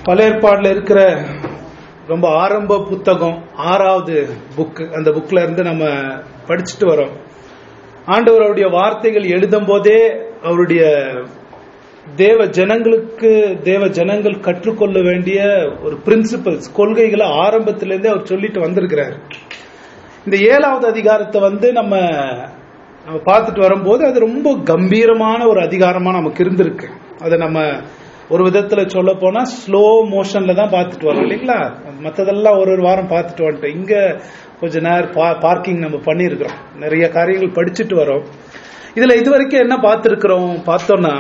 பழைய ஏற்பாடுல இருக்கிற ரொம்ப ஆரம்ப புத்தகம் ஆறாவது புக் அந்த புக்ல இருந்து நம்ம படிச்சுட்டு வரோம் ஆண்டவருடைய வார்த்தைகள் எழுதும் போதே அவருடைய தேவ ஜனங்களுக்கு தேவ ஜனங்கள் கற்றுக்கொள்ள வேண்டிய ஒரு பிரின்சிபல்ஸ் கொள்கைகளை ஆரம்பத்திலிருந்தே அவர் சொல்லிட்டு வந்திருக்கிறார் இந்த ஏழாவது அதிகாரத்தை வந்து நம்ம நம்ம பார்த்துட்டு வரும்போது அது ரொம்ப கம்பீரமான ஒரு அதிகாரமா நமக்கு இருந்திருக்கு அதை நம்ம ஒரு விதத்துல சொல்ல போனா ஸ்லோ மோஷன்ல தான் பார்த்துட்டு வரோம் இல்லைங்களா மற்றதெல்லாம் ஒரு ஒரு வாரம் பார்த்துட்டு வந்துட்டோம் இங்க கொஞ்ச நேரம் பார்க்கிங் நம்ம பண்ணியிருக்கிறோம் நிறைய காரியங்கள் படிச்சுட்டு வரோம் இதுல இது வரைக்கும் என்ன பார்த்துருக்கிறோம் பார்த்தோம்னா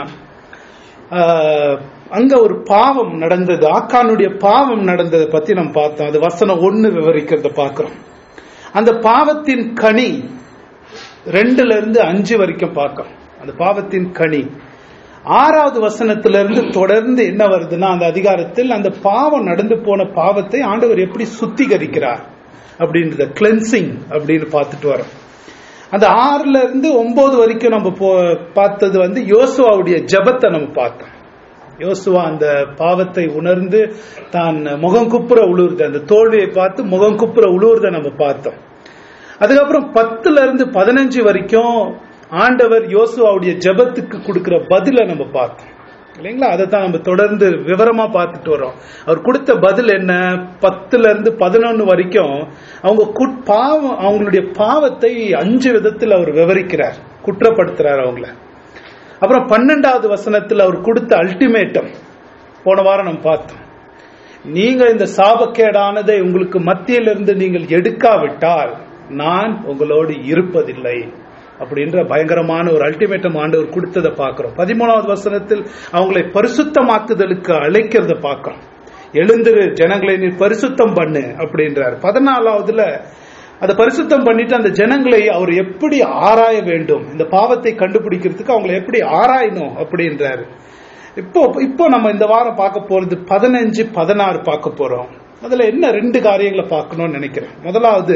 ஆஹ், அங்க ஒரு பாவம் நடந்தது ஆக்கானுடைய பாவம் நடந்ததை பத்தி நம்ம பார்த்தோம் அது வசனம் ஒண்ணு விவரிக்கிறத பார்க்கிறோம் அந்த பாவத்தின் கனி ரெண்டுல இருந்து அஞ்சு வரைக்கும் பார்க்கிறோம் அந்த பாவத்தின் கனி ஆறாவது வசனத்திலிருந்து தொடர்ந்து என்ன வருதுன்னா அந்த அதிகாரத்தில் அந்த பாவம் நடந்து போன பாவத்தை ஆண்டவர் எப்படி சுத்திகரிக்கிறார் அப்படின்றத கிளென்சிங் அப்படின்னு பார்த்துட்டு வரோம் அந்த ஆறுல இருந்து ஒன்பது வரைக்கும் நம்ம போ பார்த்தது வந்து யோசுவாவுடைய ஜெபத்தை நம்ம பார்த்தோம் யோசுவா அந்த பாவத்தை உணர்ந்து தான் முகம் குப்புற உழுவுறத அந்த தோல்வியை பார்த்து முகம் குப்புற உழுவுறத நம்ம பார்த்தோம் அதுக்கப்புறம் பத்துல இருந்து பதினஞ்சு வரைக்கும் ஆண்டவர் யோசுவாவுடைய ஜெபத்துக்கு கொடுக்கிற பதில நம்ம பார்த்தோம் இல்லைங்களா அதை தான் நம்ம தொடர்ந்து விவரமா பார்த்துட்டு வரோம் அவர் கொடுத்த பதில் என்ன பத்துல இருந்து பதினொன்னு வரைக்கும் அவங்க குட்- பாவம் அவங்களுடைய பாவத்தை அஞ்சு விதத்தில் அவர் விவரிக்கிறார் குற்றப்படுத்துறார் அவங்கள அப்புறம் பன்னெண்டாவது வசனத்தில் அவர் கொடுத்த அல்டிமேட்டம் போன வாரம் நம்ம பார்த்தோம் நீங்க இந்த சாபக்கேடானதை உங்களுக்கு மத்தியிலிருந்து நீங்கள் எடுக்காவிட்டால் நான் உங்களோடு இருப்பதில்லை அப்படின்ற பயங்கரமான ஒரு அல்டிமேட்டம் ஆண்டவர் கொடுத்ததை பார்க்கிறோம் பதிமூணாவது வசனத்தில் அவங்களை பரிசுத்தமாக்குதலுக்கு அழைக்கிறத பார்க்கிறோம் எழுந்திரு ஜனங்களை நீ பரிசுத்தம் பண்ணு அப்படின்றார் பதினாலாவதுல அதை பரிசுத்தம் பண்ணிட்டு அந்த ஜனங்களை அவர் எப்படி ஆராய வேண்டும் இந்த பாவத்தை கண்டுபிடிக்கிறதுக்கு அவங்களை எப்படி ஆராயணும் அப்படின்றாரு இப்போ இப்போ நம்ம இந்த வாரம் பார்க்க போறது பதினஞ்சு பதினாறு பார்க்க போறோம் அதுல என்ன ரெண்டு காரியங்களை பார்க்கணும்னு நினைக்கிறேன் முதலாவது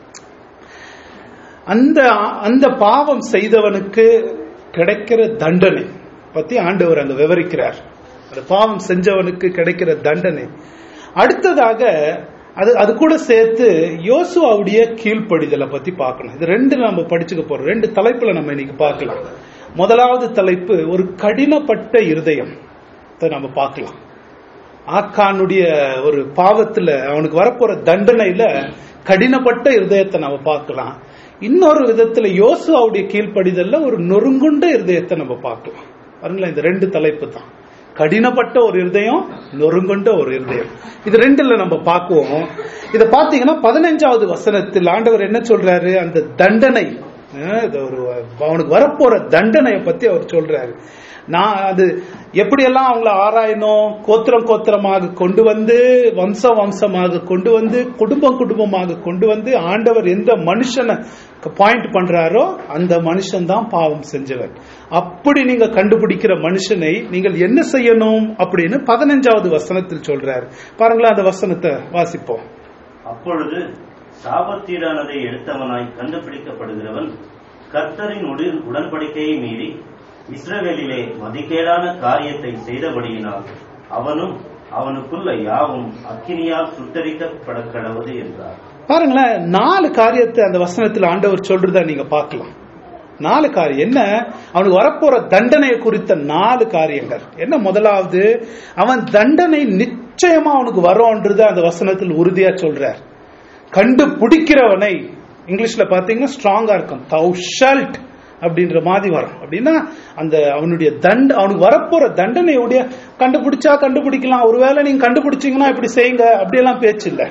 அந்த அந்த பாவம் செய்தவனுக்கு கிடைக்கிற தண்டனை பத்தி ஆண்டவர் அங்க விவரிக்கிறார் அந்த பாவம் செஞ்சவனுக்கு கிடைக்கிற தண்டனை அடுத்ததாக அது அது கூட சேர்த்து யோசுவாவுடைய கீழ்ப்படிதலை பத்தி பார்க்கணும் இது ரெண்டு நம்ம படிச்சுக்க போறோம் ரெண்டு தலைப்புல நம்ம இன்னைக்கு பார்க்கலாம் முதலாவது தலைப்பு ஒரு கடினப்பட்ட இருதயம் இதை நம்ம பார்க்கலாம் ஆக்கானுடைய ஒரு பாவத்துல அவனுக்கு வரப்போற தண்டனையில கடினப்பட்ட இருதயத்தை நம்ம பார்க்கலாம் இன்னொரு விதத்துல யோசுவாவுடைய கீழ்ப்படிதல்ல ஒரு நொறுங்குண்ட இருதயத்தை நம்ம பார்க்கலாம் பாருங்களேன் இந்த ரெண்டு தலைப்பு தான் கடினப்பட்ட ஒரு இருதயம் நொறுங்குண்ட ஒரு இருதயம் இது ரெண்டுல நம்ம பார்க்குவோம் இத பாத்தீங்கன்னா பதினஞ்சாவது வசனத்தில் ஆண்டவர் என்ன சொல்றாரு அந்த தண்டனை அஹ், இது ஒரு அவனுக்கு வரப்போற தண்டனையை பத்தி அவர் சொல்றாரு நான் அது எப்படியெல்லாம் அவங்கள ஆராயணும் கோத்திரம் கோத்திரமாக கொண்டு வந்து வம்சம் வம்சமாக கொண்டு வந்து குடும்பம் குடும்பமாக கொண்டு வந்து ஆண்டவர் எந்த மனுஷனை பாயிண்ட் பண்றாரோ அந்த மனுஷன் தான் பாவம் செஞ்சவர் அப்படி நீங்க கண்டுபிடிக்கிற மனுஷனை நீங்கள் என்ன செய்யணும் அப்படின்னு பதினஞ்சாவது வசனத்தில் சொல்றாரு பாருங்களேன் அந்த வசனத்தை வாசிப்போம் அப்பொழுது சாபத்தீடானதை எடுத்தவனாய் கண்டுபிடிக்கப்படுகிறவன் கர்த்தரின் உடன் உடன்படிக்கையை மீறி இஸ்ரவேலிலே மதிக்கேடான காரியத்தை செய்தபடியினால் அவனும் அவனுக்குள்ள யாவும் அக்கினியால் சுட்டரிக்கப்பட கடவுது என்றார் பாருங்களேன் நாலு காரியத்தை அந்த வசனத்தில் ஆண்டவர் சொல்றத நீங்க பார்க்கலாம் நாலு காரியம் என்ன அவனுக்கு வரப்போற தண்டனையை குறித்த நாலு காரியங்கள் என்ன முதலாவது அவன் தண்டனை நிச்சயமா அவனுக்கு வரும்ன்றது அந்த வசனத்தில் உறுதியா சொல்றார் கண்டுபிடிக்கிறவனை இங்கிலீஷ்ல பாத்தீங்கன்னா ஸ்ட்ராங்கா இருக்கும் thou shalt அப்படின்ற மாதிரி வரும் அப்படின்னா அந்த அவனுடைய தண்ட அவனுக்கு வரப்போற தண்டனையுடைய கண்டுபிடிச்சா கண்டுபிடிக்கலாம் ஒருவேளை நீங்க கண்டுபிடிச்சீங்கன்னா இப்படி செய்யுங்க அப்படியெல்லாம் பேச்சு இல்லை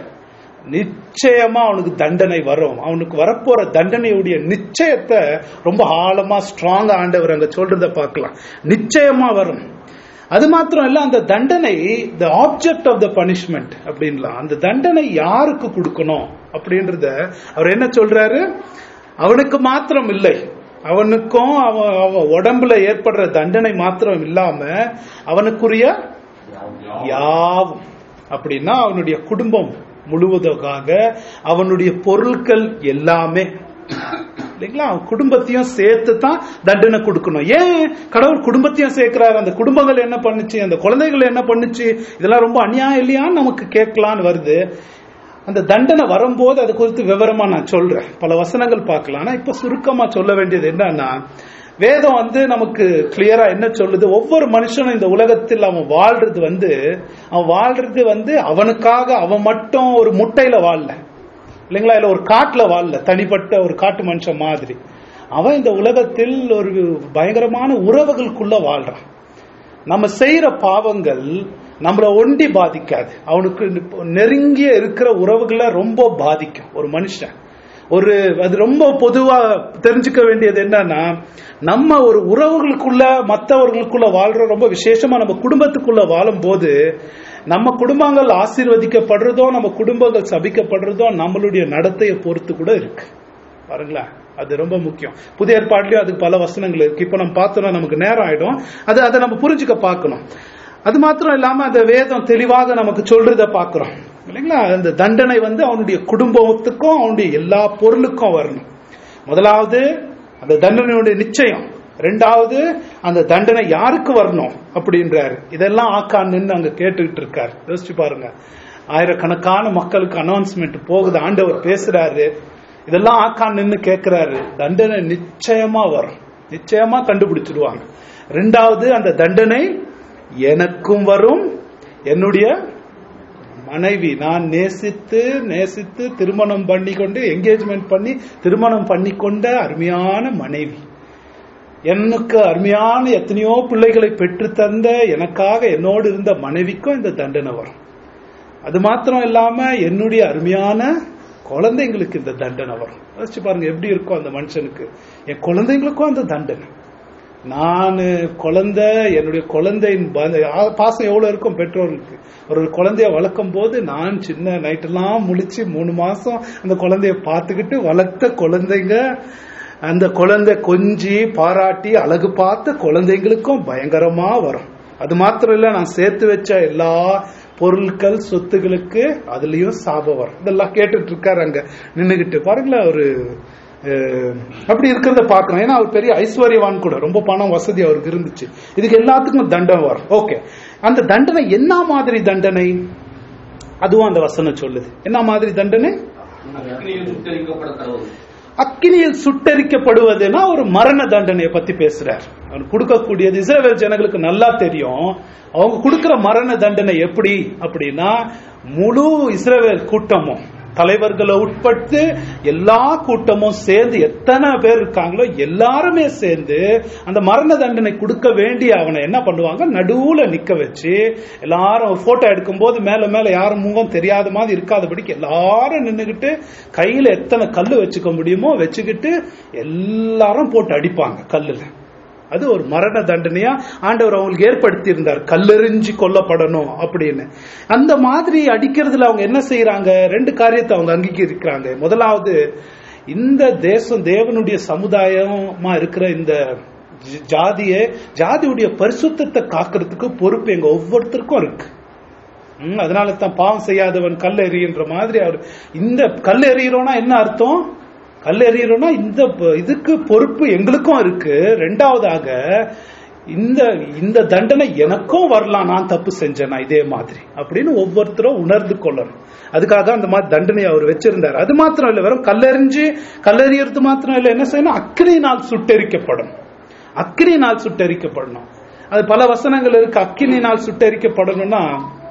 நிச்சயமா அவனுக்கு தண்டனை வரும் அவனுக்கு வரப்போற தண்டனையுடைய நிச்சயத்தை ரொம்ப ஆழமா ஸ்ட்ராங்கா ஆண்டவர் அங்க சொல்றத பார்க்கலாம் நிச்சயமா வரும் அது மாத்திரம் இல்ல அந்த தண்டனை the object of the punishment அப்படின்லாம் அந்த தண்டனை யாருக்கு கொடுக்கணும் அப்படின்றத அவர் என்ன சொல்றாரு அவனுக்கு மாத்திரம் இல்லை அவனுக்கும் அவன் அவன் உடம்புல ஏற்படுற தண்டனை மாத்திரம் இல்லாம அவனுக்குரிய யாவும் அப்படின்னா அவனுடைய குடும்பம் முழுவதுக்காக அவனுடைய பொருட்கள் எல்லாமே இல்லைங்களா அவன் குடும்பத்தையும் சேர்த்து தான் தண்டனை கொடுக்கணும் ஏன் கடவுள் குடும்பத்தையும் சேர்க்கிறாரு அந்த குடும்பங்கள் என்ன பண்ணுச்சு அந்த குழந்தைகள் என்ன பண்ணுச்சு இதெல்லாம் ரொம்ப அநியாயம் இல்லையான்னு நமக்கு கேட்கலான்னு வருது அந்த தண்டனை வரும்போது அது குறித்து விவரமா நான் சொல்றேன் பல வசனங்கள் பார்க்கலாம் ஆனா இப்ப சுருக்கமா சொல்ல வேண்டியது என்னன்னா வேதம் வந்து நமக்கு கிளியரா என்ன சொல்லுது ஒவ்வொரு மனுஷனும் இந்த உலகத்தில் அவன் வாழ்றது வந்து அவன் வாழ்றது வந்து அவனுக்காக அவன் மட்டும் ஒரு முட்டையில வாழல இல்லைங்களா இல்ல ஒரு காட்டுல வாழல தனிப்பட்ட ஒரு காட்டு மனுஷன் மாதிரி அவன் இந்த உலகத்தில் ஒரு பயங்கரமான உறவுகளுக்குள்ள வாழ்றான் நம்ம செய்யற பாவங்கள் நம்மள ஒண்டி பாதிக்காது அவனுக்கு நெருங்கிய இருக்கிற உறவுகளை ரொம்ப பாதிக்கும் ஒரு மனுஷன் ஒரு அது ரொம்ப பொதுவா தெரிஞ்சுக்க வேண்டியது என்னன்னா நம்ம ஒரு உறவுகளுக்குள்ள மற்றவர்களுக்குள்ள வாழ்ற ரொம்ப விசேஷமா நம்ம குடும்பத்துக்குள்ள வாழும் போது நம்ம குடும்பங்கள் ஆசீர்வதிக்கப்படுறதோ நம்ம குடும்பங்கள் சபிக்கப்படுறதோ நம்மளுடைய நடத்தையை பொறுத்து கூட இருக்கு பாருங்களேன் அது ரொம்ப முக்கியம் புதிய ஏற்பாடுலயும் அதுக்கு பல வசனங்கள் இருக்கு இப்ப நம்ம பார்த்தோம்னா நமக்கு நேரம் ஆயிடும் அது அதை நம்ம புரிஞ்சுக்க பார்க்கணும் அது மாத்திரம் இல்லாம அந்த வேதம் தெளிவாக நமக்கு சொல்றத பார்க்கிறோம் இல்லைங்களா அந்த தண்டனை வந்து அவனுடைய குடும்பத்துக்கும் அவனுடைய எல்லா பொருளுக்கும் வரணும் முதலாவது அந்த தண்டனையுடைய நிச்சயம் ரெண்டாவது அந்த தண்டனை யாருக்கு வரணும் அப்படின்றாரு இதெல்லாம் ஆக்கான் நின்று அங்க கேட்டுக்கிட்டு இருக்காரு யோசிச்சு பாருங்க ஆயிரக்கணக்கான மக்களுக்கு அனௌன்ஸ்மெண்ட் போகுது ஆண்டவர் பேசுறாரு இதெல்லாம் ஆக்கான் நின்று கேட்கிறாரு தண்டனை நிச்சயமா வரும் நிச்சயமா கண்டுபிடிச்சிடுவாங்க ரெண்டாவது அந்த தண்டனை எனக்கும் வரும் என்னுடைய மனைவி நான் நேசித்து நேசித்து திருமணம் பண்ணி கொண்டு என்கேஜ்மெண்ட் பண்ணி திருமணம் பண்ணி கொண்ட அருமையான மனைவி எனக்கு அருமையான எத்தனையோ பிள்ளைகளை பெற்று தந்த எனக்காக என்னோடு இருந்த மனைவிக்கும் இந்த தண்டனை வரும் அது மாத்திரம் இல்லாம என்னுடைய அருமையான குழந்தைங்களுக்கு இந்த தண்டனை வரும் யோசிச்சு பாருங்க எப்படி இருக்கும் அந்த மனுஷனுக்கு என் குழந்தைங்களுக்கும் அந்த தண்டனை நான் குழந்தை என்னுடைய குழந்தையின் ப- ஆ- பாசம் எவ்வளவு இருக்கும் பெற்றோர்களுக்கு ஒரு குழந்தைய வளர்க்கும் போது நான் சின்ன நைட்டெல்லாம் முழிச்சு மூணு மாசம் அந்த குழந்தைய பார்த்துக்கிட்டு வளர்த்த குழந்தைங்க அந்த குழந்தை கொஞ்சி பாராட்டி அழகு பார்த்த குழந்தைங்களுக்கும் பயங்கரமா வரும் அது மாத்திரம் இல்ல நான் சேர்த்து வச்ச எல்லா பொருட்கள் சொத்துகளுக்கு அதுலயும் சாபம் வரும் இதெல்லாம் கேட்டுட்டு இருக்காரு அங்க நின்னுகிட்டு பாருங்களேன் ஒரு அஹ், அப்படி இருக்கிறத பாக்குறோம் ஏன்னா அவர் பெரிய ஐஸ்வர்யவான் கூட ரொம்ப பணம் வசதி அவருக்கு இருந்துச்சு இதுக்கு எல்லாத்துக்கும் தண்டனை வரும் ஓகே அந்த தண்டனை என்ன மாதிரி தண்டனை அதுவும் அந்த வசனம் சொல்லுது என்ன மாதிரி தண்டனை அக்னியில் சுட்டரிக்கப்பட கடவுள் அக்கினியில் சுட்டரிக்கப்படுவதுன்னா ஒரு மரண தண்டனையை பத்தி பேசுறார் அவர் கொடுக்கக்கூடியது இஸ்ரவேல் ஜனங்களுக்கு நல்லா தெரியும் அவங்க கொடுக்கிற மரண தண்டனை எப்படி அப்படின்னா முழு இஸ்ரவேல் கூட்டமும் தலைவர்களை உட்பட்டு எல்லா கூட்டமும் சேர்ந்து எத்தனை பேர் இருக்காங்களோ எல்லாருமே சேர்ந்து அந்த மரண தண்டனை கொடுக்க வேண்டிய அவனை என்ன பண்ணுவாங்க நடுவுல நிக்க வச்சு எல்லாரும் ஒரு போட்டோ எடுக்கும்போது மேல மேல யாரும் முகம் தெரியாத மாதிரி இருக்காதபடிக்கு எல்லாரும் நின்னுகிட்டு கையில எத்தனை கல்லு வச்சுக்க முடியுமோ வச்சுக்கிட்டு எல்லாரும் போட்டு அடிப்பாங்க கல்லுல அது ஒரு மரண தண்டனையா ஆண்டவர் அவங்களுக்கு ஏற்படுத்தி இருந்தார் கல்லெறிஞ்சு கொல்லப்படணும் அப்படின்னு அந்த மாதிரி அடிக்கிறதுல அவங்க என்ன செய்யறாங்க ரெண்டு காரியத்தை அவங்க அங்கீகரிக்கிறாங்க முதலாவது இந்த தேசம் தேவனுடைய சமுதாயமா இருக்கிற இந்த ஜ- ஜாதியை ஜாதியுடைய பரிசுத்தத்தை காக்கிறதுக்கு பொறுப்பு எங்க ஒவ்வொருத்தருக்கும் இருக்கு ம், அதனால தான் பாவம் செய்யாதவன் கல் எறிகின்ற மாதிரி அவர் இந்த கல் எறிகிறோம்னா என்ன அர்த்தம் கல் எறிகிறோம்னா இந்த ப- இதுக்கு பொறுப்பு எங்களுக்கும் இருக்கு ரெண்டாவதாக இந்த இந்த தண்டனை எனக்கும் வரலாம் நான் தப்பு செஞ்சேனா இதே மாதிரி அப்படின்னு ஒவ்வொருத்தரும் உணர்ந்து கொள்ளணும் அதுக்காக அந்த மாதிரி தண்டனையை அவர் வச்சிருந்தார் அது மாத்திரம் இல்ல வெறும் கல்லெறிஞ்சு கல்லெறியறது மாத்திரம் இல்ல என்ன செய்யணும் அக்கினியினால் சுட்டெரிக்கப்படும் அக்கினியினால் சுட்டெரிக்கப்படணும் அது பல வசனங்கள் இருக்கு அக்கினியினால் சுட்டெரிக்கப்படணும்னா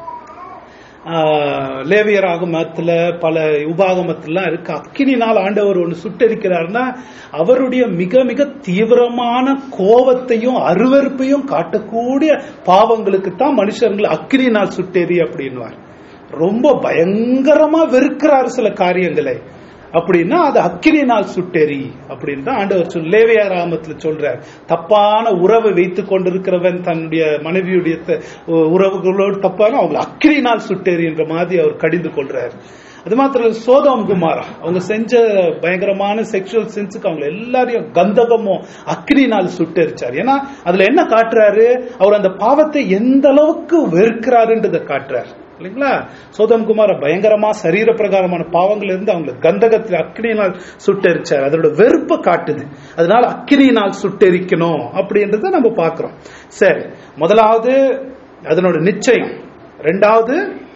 ஆஹ், லேவியர் ஆகமத்துல பல உபாகமத்திலாம் இருக்கு அக்கினினால் ஆண்டவர் ஒன்று சுட்டரிக்கிறார்னா அவருடைய மிக மிக தீவிரமான கோபத்தையும் அருவருப்பையும் காட்டக்கூடிய பாவங்களுக்கு தான் மனுஷங்களை அக்கினினால் சுட்டெரி அப்படின்வார் ரொம்ப பயங்கரமா வெறுக்கிறார் சில காரியங்களை அப்படின்னா அது அக்கினியினால் சுட்டெரி அப்படின்னு தான் ஆண்டவர் சொல் லேவியா ராமத்துல சொல்றார் தப்பான உறவை வைத்துக் கொண்டிருக்கிறவன் தன்னுடைய மனைவியுடைய த- உறவுகளோடு தப்பான அவங்க அக்கினியினால் சுட்டெரி என்ற மாதிரி அவர் கடிந்து கொள்றார் அது மாத்திரம் இல்ல, சோதோம் குமாரா அவங்க செஞ்ச பயங்கரமான செக்ஷுவல் சென்ஸுக்கு அவங்க எல்லாரையும் கந்தகமும் அக்னினால் சுட்டெரிச்சார் ஏன்னா அதுல என்ன காட்டுறாரு அவர் அந்த பாவத்தை எந்த அளவுக்கு வெறுக்கிறாருன்றதை காட்டுறார் இல்லைங்களா சோதம் குமார பயங்கரமா சரீர பிரகாரமான பாவங்கள் இருந்து அவங்களை கந்தகத்தில் அக்னியினால் சுட்டெரிச்சார் அதோட வெறுப்பை காட்டுது அதனால அக்னியினால் சுட்டெரிக்கணும் அப்படின்றத நம்ம பார்க்கிறோம் சரி முதலாவது அதனோட நிச்சயம் ரெண்டாவது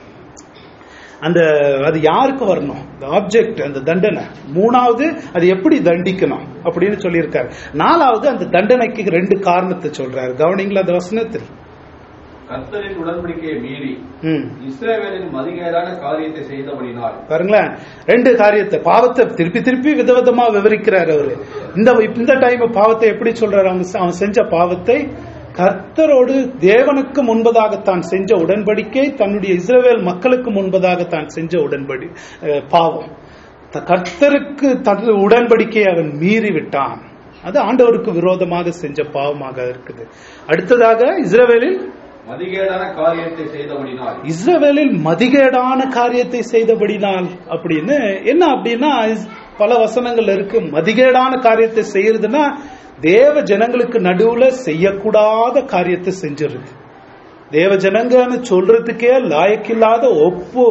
அந்த அது யாருக்கு வரணும் அந்த ஆப்ஜெக்ட் அந்த தண்டனை மூணாவது அது எப்படி தண்டிக்கணும் அப்படின்னு சொல்லியிருக்காரு நாலாவது அந்த தண்டனைக்கு ரெண்டு காரணத்தை சொல்றாரு கவனிங்களா அந்த வசனத்தில் கர்த்தரின் உடன்படிக்கையை மீறி ம் இஸ்ரவேலின் மதிகேடான காரியத்தை செய்தபடினால் பாருங்களேன் ரெண்டு காரியத்தை பாவத்தை திருப்பி திருப்பி விதவிதமா விவரிக்கிறார் அவரு இந்த இந்த டைம் பாவத்தை எப்படி சொல்றாரு அவன் செ- அவன் செஞ்ச பாவத்தை கர்த்தரோடு தேவனுக்கு முன்பதாக தான் செஞ்ச உடன்படிக்கை தன்னுடைய இஸ்ரவேல் மக்களுக்கு முன்பதாக தான் செஞ்ச உடன்படி அஹ், பாவம் த- கர்த்தருக்கு தன் உடன்படிக்கையை அவன் மீறி விட்டான் அது ஆண்டவருக்கு விரோதமாக செஞ்ச பாவமாக இருக்குது அடுத்ததாக இஸ்ரவேலில் மதிகேடான காரியத்தை செய்தபடினால் இஸ்ரவேலில் மதிகேடான காரியத்தை செய்தபடினால் அப்படின்னு என்ன அப்படின்னா இஸ்- பல வசனங்கள் இருக்கு மதிகேடான காரியத்தை செய்யறதுன்னா தேவ ஜனங்களுக்கு நடுவுல செய்யக்கூடாத காரியத்தை செஞ்சிருது தேவ ஜனங்கன்னு சொல்றதுக்கே லாயக்கில்லாத ஒப்பு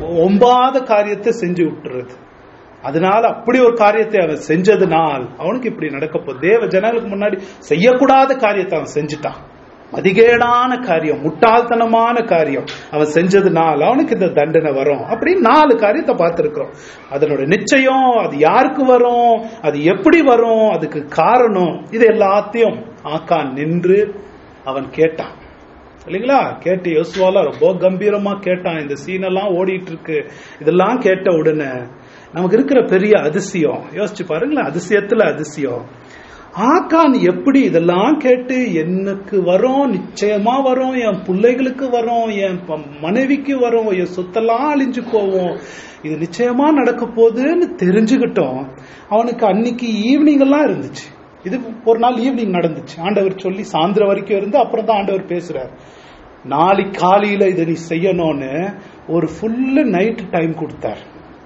ஒம்பாத காரியத்தை செஞ்சு விட்டுறது அதனால அப்படி ஒரு காரியத்தை அவன் செஞ்சதுனால் அவனுக்கு இப்படி நடக்க போகுது தேவ ஜனங்களுக்கு முன்னாடி செய்யக்கூடாத காரியத்தை அவன் செஞ்சுட்டான் மதிகேடான காரியம் முட்டாள்தனமான காரியம் அவன் செஞ்சதுனால் அவனுக்கு இந்த தண்டனை வரும் அப்படின்னு நாலு காரியத்தை பார்த்திருக்கிறோம் அதனோட நிச்சயம் அது யாருக்கு வரும் அது எப்படி வரும் அதுக்கு காரணம் இது எல்லாத்தையும் ஆக்கான் நின்று அவன் கேட்டான் இல்லைங்களா கேட்டு யோசுவால ரொம்ப கம்பீரமா கேட்டான் இந்த சீன் எல்லாம் ஓடிட்டு இருக்கு இதெல்லாம் கேட்ட உடனே நமக்கு இருக்கிற பெரிய அதிசயம் யோசிச்சு பாருங்களேன் அதிசயத்துல அதிசயம் ஆக்கான் எப்படி இதெல்லாம் கேட்டு எனக்கு வரும் நிச்சயமா வரும் என் பிள்ளைகளுக்கு வரும் என் ப- மனைவிக்கு வரும் என் சொத்தெல்லாம் அழிஞ்சு போவோம் இது நிச்சயமா நடக்க போகுதுன்னு தெரிஞ்சுக்கிட்டோம் அவனுக்கு அன்னைக்கு ஈவினிங் எல்லாம் இருந்துச்சு இது ஒரு நாள் ஈவினிங் நடந்துச்சு ஆண்டவர் சொல்லி சாயந்தரம் வரைக்கும் இருந்து அப்புறம் தான் ஆண்டவர் பேசுறார் நாளைக்கு காலையில இதை நீ செய்யணும்னு ஒரு ஃபுல்லு நைட் டைம் கொடுத்தார்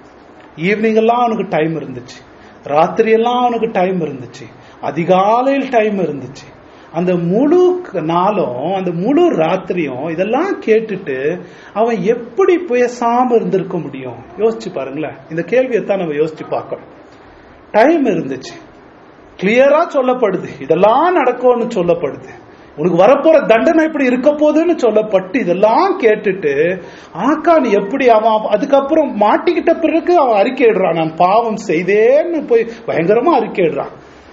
ஈவினிங் எல்லாம் அவனுக்கு டைம் இருந்துச்சு ராத்திரி எல்லாம் அவனுக்கு டைம் இருந்துச்சு அதிகாலையில் டைம் இருந்துச்சு அந்த முழு க- நாளும் அந்த முழு ராத்திரியும் இதெல்லாம் கேட்டுட்டு அவன் எப்படி பேசாம இருந்திருக்க முடியும் யோசிச்சு பாருங்களேன் இந்த கேள்வியைத்தான் நம்ம யோசிச்சு பார்க்கணும் டைம் இருந்துச்சு கிளியரா சொல்லப்படுது இதெல்லாம் நடக்கும்னு சொல்லப்படுது உனக்கு வரப்போற தண்டனை இப்படி இருக்க போகுதுன்னு சொல்லப்பட்டு இதெல்லாம் கேட்டுட்டு ஆக்கான் எப்படி அவன் அதுக்கப்புறம் மாட்டிக்கிட்ட பிறகு அவன் அறிக்கையிடுறான் நான் பாவம் செய்தேன்னு போய் பயங்கரமா அறிக்கையிடுறான்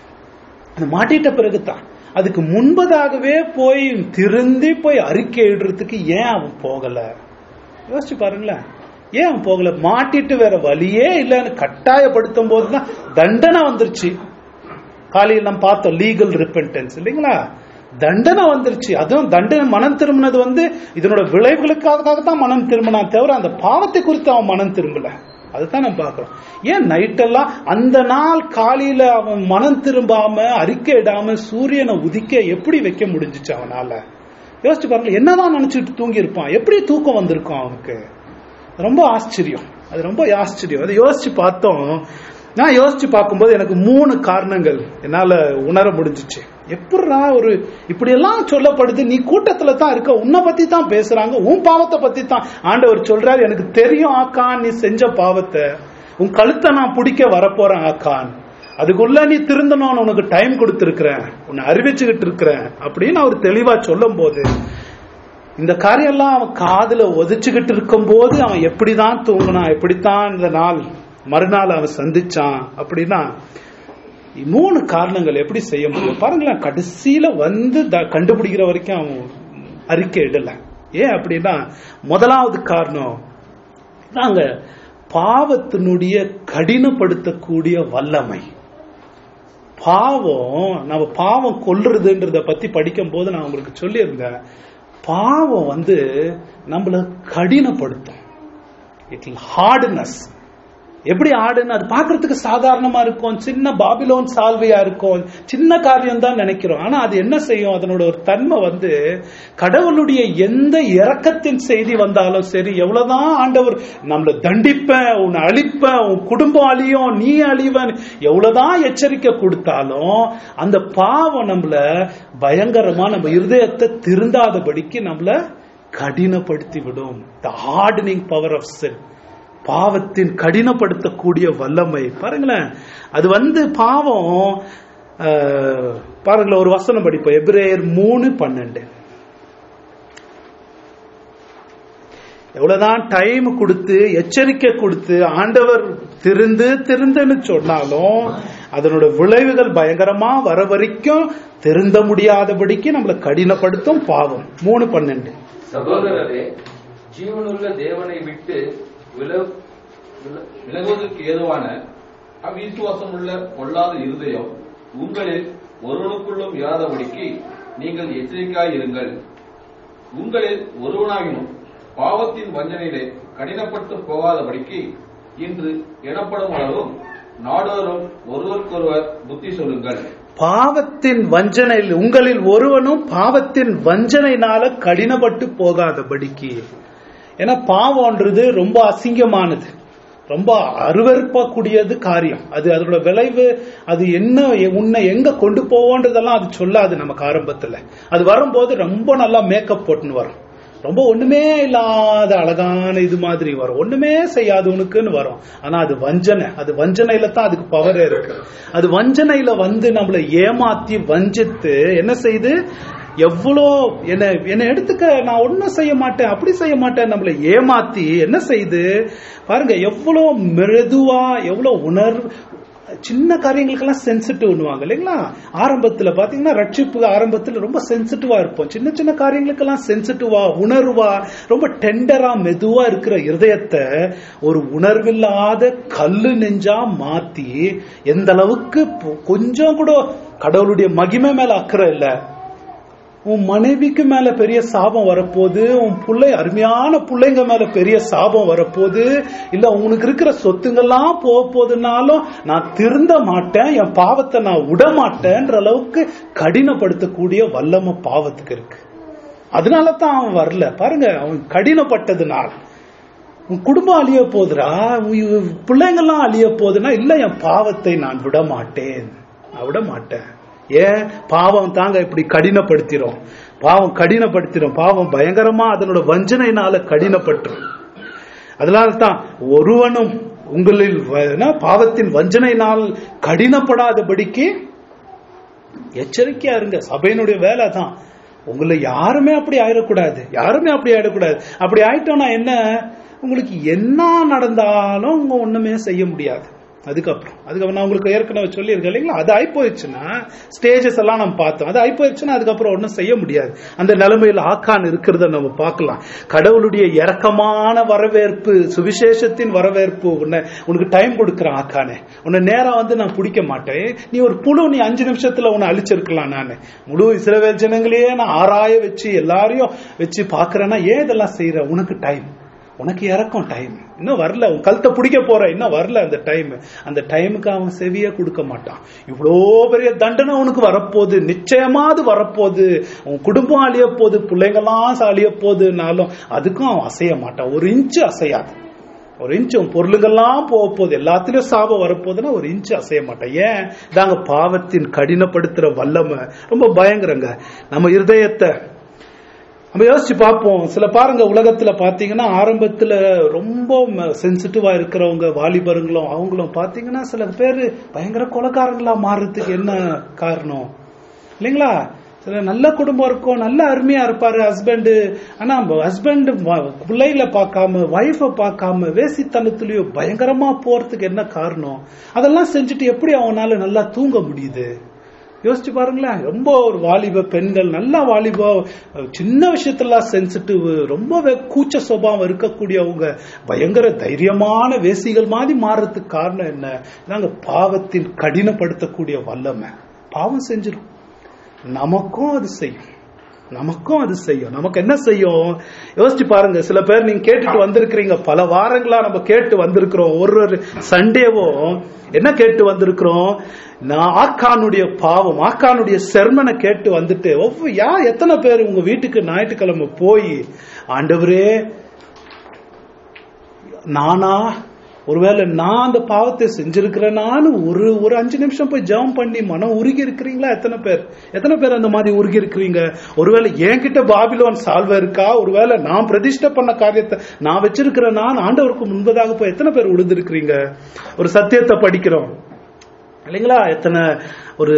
அது மாட்டிட்ட பிறகுதான் அதுக்கு முன்பதாகவே போய் திருந்தி போய் அறிக்கையிடுறதுக்கு ஏன் அவன் போகல யோசிச்சு பாருங்களேன் ஏன் அவன் போகல மாட்டிட்டு வேற வழியே இல்லைன்னு கட்டாயப்படுத்தும் போதுதான் தண்டனை வந்துருச்சு காலையில் நம்ம பார்த்தோம் லீகல் ரிப்பென்டன்ஸ் இல்லைங்களா தண்டனை வந்துருச்சு அதுவும் தண்டனை மனம் திரும்பினது வந்து இதனோட விளைவுகளுக்காக தான் மனம் திரும்பினா தவிர அந்த பாவத்தை குறித்து அவன் மனம் திரும்பல அதுதான் நம்ம பார்க்கிறோம் ஏன் நைட்டெல்லாம் அந்த நாள் காலையில அவன் மனம் திரும்பாம அறிக்கை இடாம சூரியனை உதிக்க எப்படி வைக்க முடிஞ்சுச்சு அவனால யோசிச்சு பாருங்க என்னதான் நினைச்சிட்டு தூங்கி இருப்பான் எப்படி தூக்கம் வந்திருக்கும் அவனுக்கு ரொம்ப ஆச்சரியம் அது ரொம்ப ஆச்சரியம் அதை யோசிச்சு பார்த்தோம் நான் யோசிச்சு பார்க்கும்போது எனக்கு மூணு காரணங்கள் என்னால உணர முடிஞ்சுச்சு எப்படிடா ஒரு இப்படி எல்லாம் சொல்லப்படுது நீ கூட்டத்துல தான் இருக்க உன்னை பத்தி தான் பேசுறாங்க உன் பாவத்தை பத்தி தான் ஆண்டவர் சொல்றாரு எனக்கு தெரியும் ஆக்கான் நீ செஞ்ச பாவத்தை உன் கழுத்தை நான் பிடிக்க வரப்போறேன் ஆக்கான் அதுக்குள்ள நீ திருந்தணும்னு உனக்கு டைம் கொடுத்துருக்கிறேன் உன்னை அறிவிச்சுக்கிட்டு இருக்கிறேன் அப்படின்னு அவர் தெளிவா சொல்லும் போது இந்த காரியம்லாம் அவன் காதுல ஒதிச்சுக்கிட்டு இருக்கும்போது அவன் எப்படிதான் தூங்கினான் எப்படித்தான் இந்த நாள் மறுநாள் அவன் சந்திச்சான் அப்படின்னா மூணு காரணங்கள் எப்படி செய்ய முடியும் பாருங்களேன் கடைசியில வந்து த- கண்டுபிடிக்கிற வரைக்கும் அவன் அறிக்கை இடல ஏன் அப்படின்னா முதலாவது காரணம் நாங்க பாவத்தினுடைய கடினப்படுத்தக்கூடிய வல்லமை பாவம் நம்ம பாவம் கொல்றதுன்றத பத்தி படிக்கும் போது நான் உங்களுக்கு சொல்லியிருந்தேன் பாவம் வந்து நம்மள கடினப்படுத்தும் இட் ஹார்ட்னஸ் எப்படி ஆடுன்னு அது பார்க்கிறதுக்கு சாதாரணமா இருக்கும் சின்ன பாபிலோன் சால்வையா இருக்கும் சின்ன காரியம் தான் நினைக்கிறோம் ஆனா அது என்ன செய்யும் அதனோட ஒரு தன்மை வந்து கடவுளுடைய எந்த இரக்கத்தின் செய்தி வந்தாலும் சரி எவ்வளவுதான் ஆண்டவர் நம்மளை தண்டிப்பேன் உன்னை அழிப்பேன் உன் குடும்பம் அழியும் நீ அழிவன் எவ்வளவுதான் எச்சரிக்கை கொடுத்தாலும் அந்த பாவம் நம்மள பயங்கரமா நம்ம இருதயத்தை திருந்தாதபடிக்கு நம்மள கடினப்படுத்தி விடும் the hardening power of sin பாவத்தின் கடினப்படுத்தக்கூடிய வல்லமை பாருங்களேன் அது வந்து பாவம் அஹ், பாருங்களேன் ஒரு வசனம் படிப்போம் எபிரேயர் மூணு பன்னெண்டு எவ்வளவுதான் டைம் கொடுத்து எச்சரிக்கை கொடுத்து ஆண்டவர் திருந்து திருந்துன்னு சொன்னாலும் அதனோட விளைவுகள் பயங்கரமா வர வரைக்கும் திருந்த முடியாதபடிக்கு நம்மளை கடினப்படுத்தும் பாவம் மூணு பன்னெண்டு சகோதரரே ஜீவனுள்ள தேவனை விட்டு வில- வில- விலகுவதற்கு ஏதுவான அவிசுவாசமுள்ள பொல்லாத இருதயம் உங்களில் ஒருவனுக்குள்ளும் இராதபடிக்கு நீங்கள் எச்சரிக்கையாய் இருங்கள் உங்களில் ஒருவனாகினும் பாவத்தின் வஞ்சனையிலே கடினப்பட்டு போகாதபடிக்கு இன்று எனப்படும் அளவும் நாடோறும் ஒருவருக்கொருவர் புத்தி சொல்லுங்கள் பாவத்தின் வஞ்சனையில் உங்களில் ஒருவனும் பாவத்தின் வஞ்சனையினால கடினப்பட்டு போகாதபடிக்கு ஏன்னா பாவம்ன்றது ரொம்ப அசிங்கமானது ரொம்ப அருவருப்பக்கூடியது காரியம் அது அதோட விளைவு அது என்ன உன்னை எங்க கொண்டு போவோன்றதெல்லாம் அது சொல்லாது நமக்கு ஆரம்பத்துல அது வரும்போது ரொம்ப நல்லா மேக்கப் போட்டுன்னு வரும் ரொம்ப ஒண்ணுமே இல்லாத அழகான இது மாதிரி வரும் ஒண்ணுமே செய்யாதவனுக்குன்னு வரும் ஆனா அது வஞ்சனை அது வஞ்சனையில தான் அதுக்கு பவரே இருக்கு அது வஞ்சனையில வந்து நம்மளை ஏமாத்தி வஞ்சித்து என்ன செய்து எவ்வளோ என்ன என்னை எடுத்துக்க நான் ஒன்னும் செய்ய மாட்டேன் அப்படி செய்ய மாட்டேன் நம்மளை ஏமாத்தி என்ன செய்து பாருங்க எவ்வளோ மிருதுவா எவ்வளோ உணர்வு சின்ன காரியங்களுக்கெல்லாம் சென்சிட்டிவ்னுவாங்க இல்லைங்களா ஆரம்பத்துல பாத்தீங்கன்னா ரட்சிப்பு ஆரம்பத்துல ரொம்ப சென்சிட்டிவா இருப்போம் சின்ன சின்ன காரியங்களுக்கெல்லாம் சென்சிட்டிவா உணர்வா ரொம்ப டெண்டரா மெதுவா இருக்கிற இருதயத்தை ஒரு உணர்வில்லாத கல்லு நெஞ்சா மாத்தி எந்த அளவுக்கு பொ- கொஞ்சம் கூட கடவுளுடைய மகிமை மேல அக்கறை இல்ல உன் மனைவிக்கு மேல பெரிய சாபம் வரப்போகுது உன் பிள்ளை அருமையான பிள்ளைங்க மேல பெரிய சாபம் வரப்போகுது இல்ல உனக்கு இருக்கிற சொத்துங்கெல்லாம் போக போகுதுனாலும் நான் திருந்த மாட்டேன் என் பாவத்தை நான் விட மாட்டேன்ற அளவுக்கு கடினப்படுத்தக்கூடிய வல்லமை பாவத்துக்கு இருக்கு அதனால தான் அவன் வரல பாருங்க அவன் கடினப்பட்டதுனால உன் குடும்பம் அழிய போகுதுடா உன் பிள்ளைங்கெல்லாம் அழிய போகுதுன்னா இல்ல என் பாவத்தை நான் விட மாட்டேன் நான் விட மாட்டேன் ஏன் பாவம் தாங்க இப்படி கடினப்படுத்திரும் பாவம் கடினப்படுத்திரும் பாவம் பயங்கரமா அதனோட வஞ்சனையினால கடினப்பட்டுரும் அதனால தான் ஒருவனும் உங்களில் வ- என்ன, பாவத்தின் வஞ்சனையினால் கடினப்படாதபடிக்கு எச்சரிக்கையா இருங்க சபையினுடைய வேலை தான் உங்களை யாருமே அப்படி ஆயிடக்கூடாது யாருமே அப்படி ஆயிடக்கூடாது அப்படி ஆயிட்டோம்னா என்ன உங்களுக்கு என்ன நடந்தாலும் உங்க ஒண்ணுமே செய்ய முடியாது அதுக்கப்புறம் அதுக்கப்புறம் நான் உங்களுக்கு ஏற்கனவே சொல்லியிருக்கேன் இல்லைங்களா அது ஆகி போயிடுச்சுன்னா ஸ்டேஜஸ் எல்லாம் நம்ம பார்த்தோம் அது ஆகி போயிடுச்சுன்னா அதுக்கப்புறம் ஒன்றும் செய்ய முடியாது அந்த நிலைமையில் ஆக்கான் இருக்கிறத நம்ம பார்க்கலாம் கடவுளுடைய இறக்கமான வரவேற்பு சுவிசேஷத்தின் வரவேற்பு உன்னை உனக்கு டைம் கொடுக்குறேன் ஆக்கானே உன்னை நேரா வந்து நான் பிடிக்க மாட்டேன் நீ ஒரு புழு நீ அஞ்சு நிமிஷத்துல உன்னை அழிச்சிருக்கலாம் நான் முழு இஸ்ரவேல் ஜனங்களையே நான் ஆராய வச்சு எல்லாரையும் வச்சு பாக்குறேன்னா ஏன் இதெல்லாம் செய்யற உனக்கு டைம் உனக்கு இறக்கும் டைம் இன்னும் வரல உன் கழுத்தை பிடிக்க போற இன்னும் வரல அந்த டைம் அந்த டைமுக்கு அவன் செவியே கொடுக்க மாட்டான் இவ்வளோ பெரிய தண்டனை உனக்கு வரப்போகுது நிச்சயமாவது வரப்போகுது உன் குடும்பம் அழிய போகுது பிள்ளைங்கெல்லாம் அழிய போகுதுனாலும் அதுக்கும் அவன் அசைய மாட்டான் ஒரு இன்ச்சு அசையாது ஒரு இன்ச்சு உன் பொருளுங்கெல்லாம் போக போகுது எல்லாத்துலயும் சாபம் வரப்போகுதுன்னா ஒரு இன்ச்சு அசைய மாட்டேன் ஏன் இதாங்க பாவத்தின் கடினப்படுத்துற வல்லமை ரொம்ப பயங்கரங்க நம்ம இருதயத்தை நம்ம யோசிச்சு பார்ப்போம் சில பாருங்க உலகத்துல பாத்தீங்கன்னா ஆரம்பத்துல ரொம்ப சென்சிட்டிவா இருக்கிறவங்க வாலிபருங்களும் அவங்களும் பாத்தீங்கன்னா சில பேர் பயங்கர கொலைக்காரங்களா மாறுறதுக்கு என்ன காரணம் இல்லைங்களா சில நல்ல குடும்பம் இருக்கும் நல்ல அருமையா இருப்பாரு ஹஸ்பண்ட் ஆனா ஹஸ்பண்ட் பிள்ளைகளை பார்க்காம ஒய்ஃபை பார்க்காம வேசித்தனத்திலயும் பயங்கரமா போறதுக்கு என்ன காரணம் அதெல்லாம் செஞ்சுட்டு எப்படி அவனால நல்லா தூங்க முடியுது யோசிச்சு பாருங்களேன் ரொம்ப ஒரு வாலிப பெண்கள் நல்லா வாலிப சின்ன விஷயத்தெல்லாம் சென்சிட்டிவ் ரொம்ப வே- கூச்ச சுபாவம் இருக்கக்கூடியவங்க பயங்கர தைரியமான வேசிகள் மாதிரி மாறுறதுக்கு காரணம் என்ன நாங்க பாவத்தின் கடினப்படுத்தக்கூடிய வல்லமை பாவம் செஞ்சிடும் நமக்கும் அது செய்யும் நமக்கும் அது செய்யும் நமக்கு என்ன செய்யும் யோசிச்சு பாருங்க சில பேர் நீங்க கேட்டுட்டு வந்திருக்கிறீங்க பல வாரங்களா நம்ம கேட்டு வந்திருக்கிறோம் ஒரு ஒரு சண்டேவும் என்ன கேட்டு வந்திருக்கிறோம் நான் ஆக்கானுடைய பாவம் ஆக்கானுடைய செர்மனை கேட்டு வந்துட்டு ஒவ்வொரு யா எத்தனை பேர் உங்க வீட்டுக்கு ஞாயிற்றுக்கிழமை போய் ஆண்டவரே நானா ஒருவேளை நான் அந்த பாவத்தை செஞ்சிருக்கிறேனான்னு ஒரு ஒரு அஞ்சு நிமிஷம் போய் ஜெபம் பண்ணி மனம் உருகி இருக்கிறீங்களா எத்தனை பேர் எத்தனை பேர் அந்த மாதிரி உருகி இருக்கிறீங்க ஒருவேளை என்கிட்ட பாபிலோன் சால்வ இருக்கா ஒருவேளை நான் பிரதிஷ்டை பண்ண காரியத்தை நான் வச்சிருக்கிறேன் நான் ஆண்டவருக்கு முன்பதாக போய் எத்தனை பேர் உழுதுருக்கிறீங்க ஒரு சத்தியத்தை படிக்கிறோம் இல்லைங்களா எத்தனை ஒரு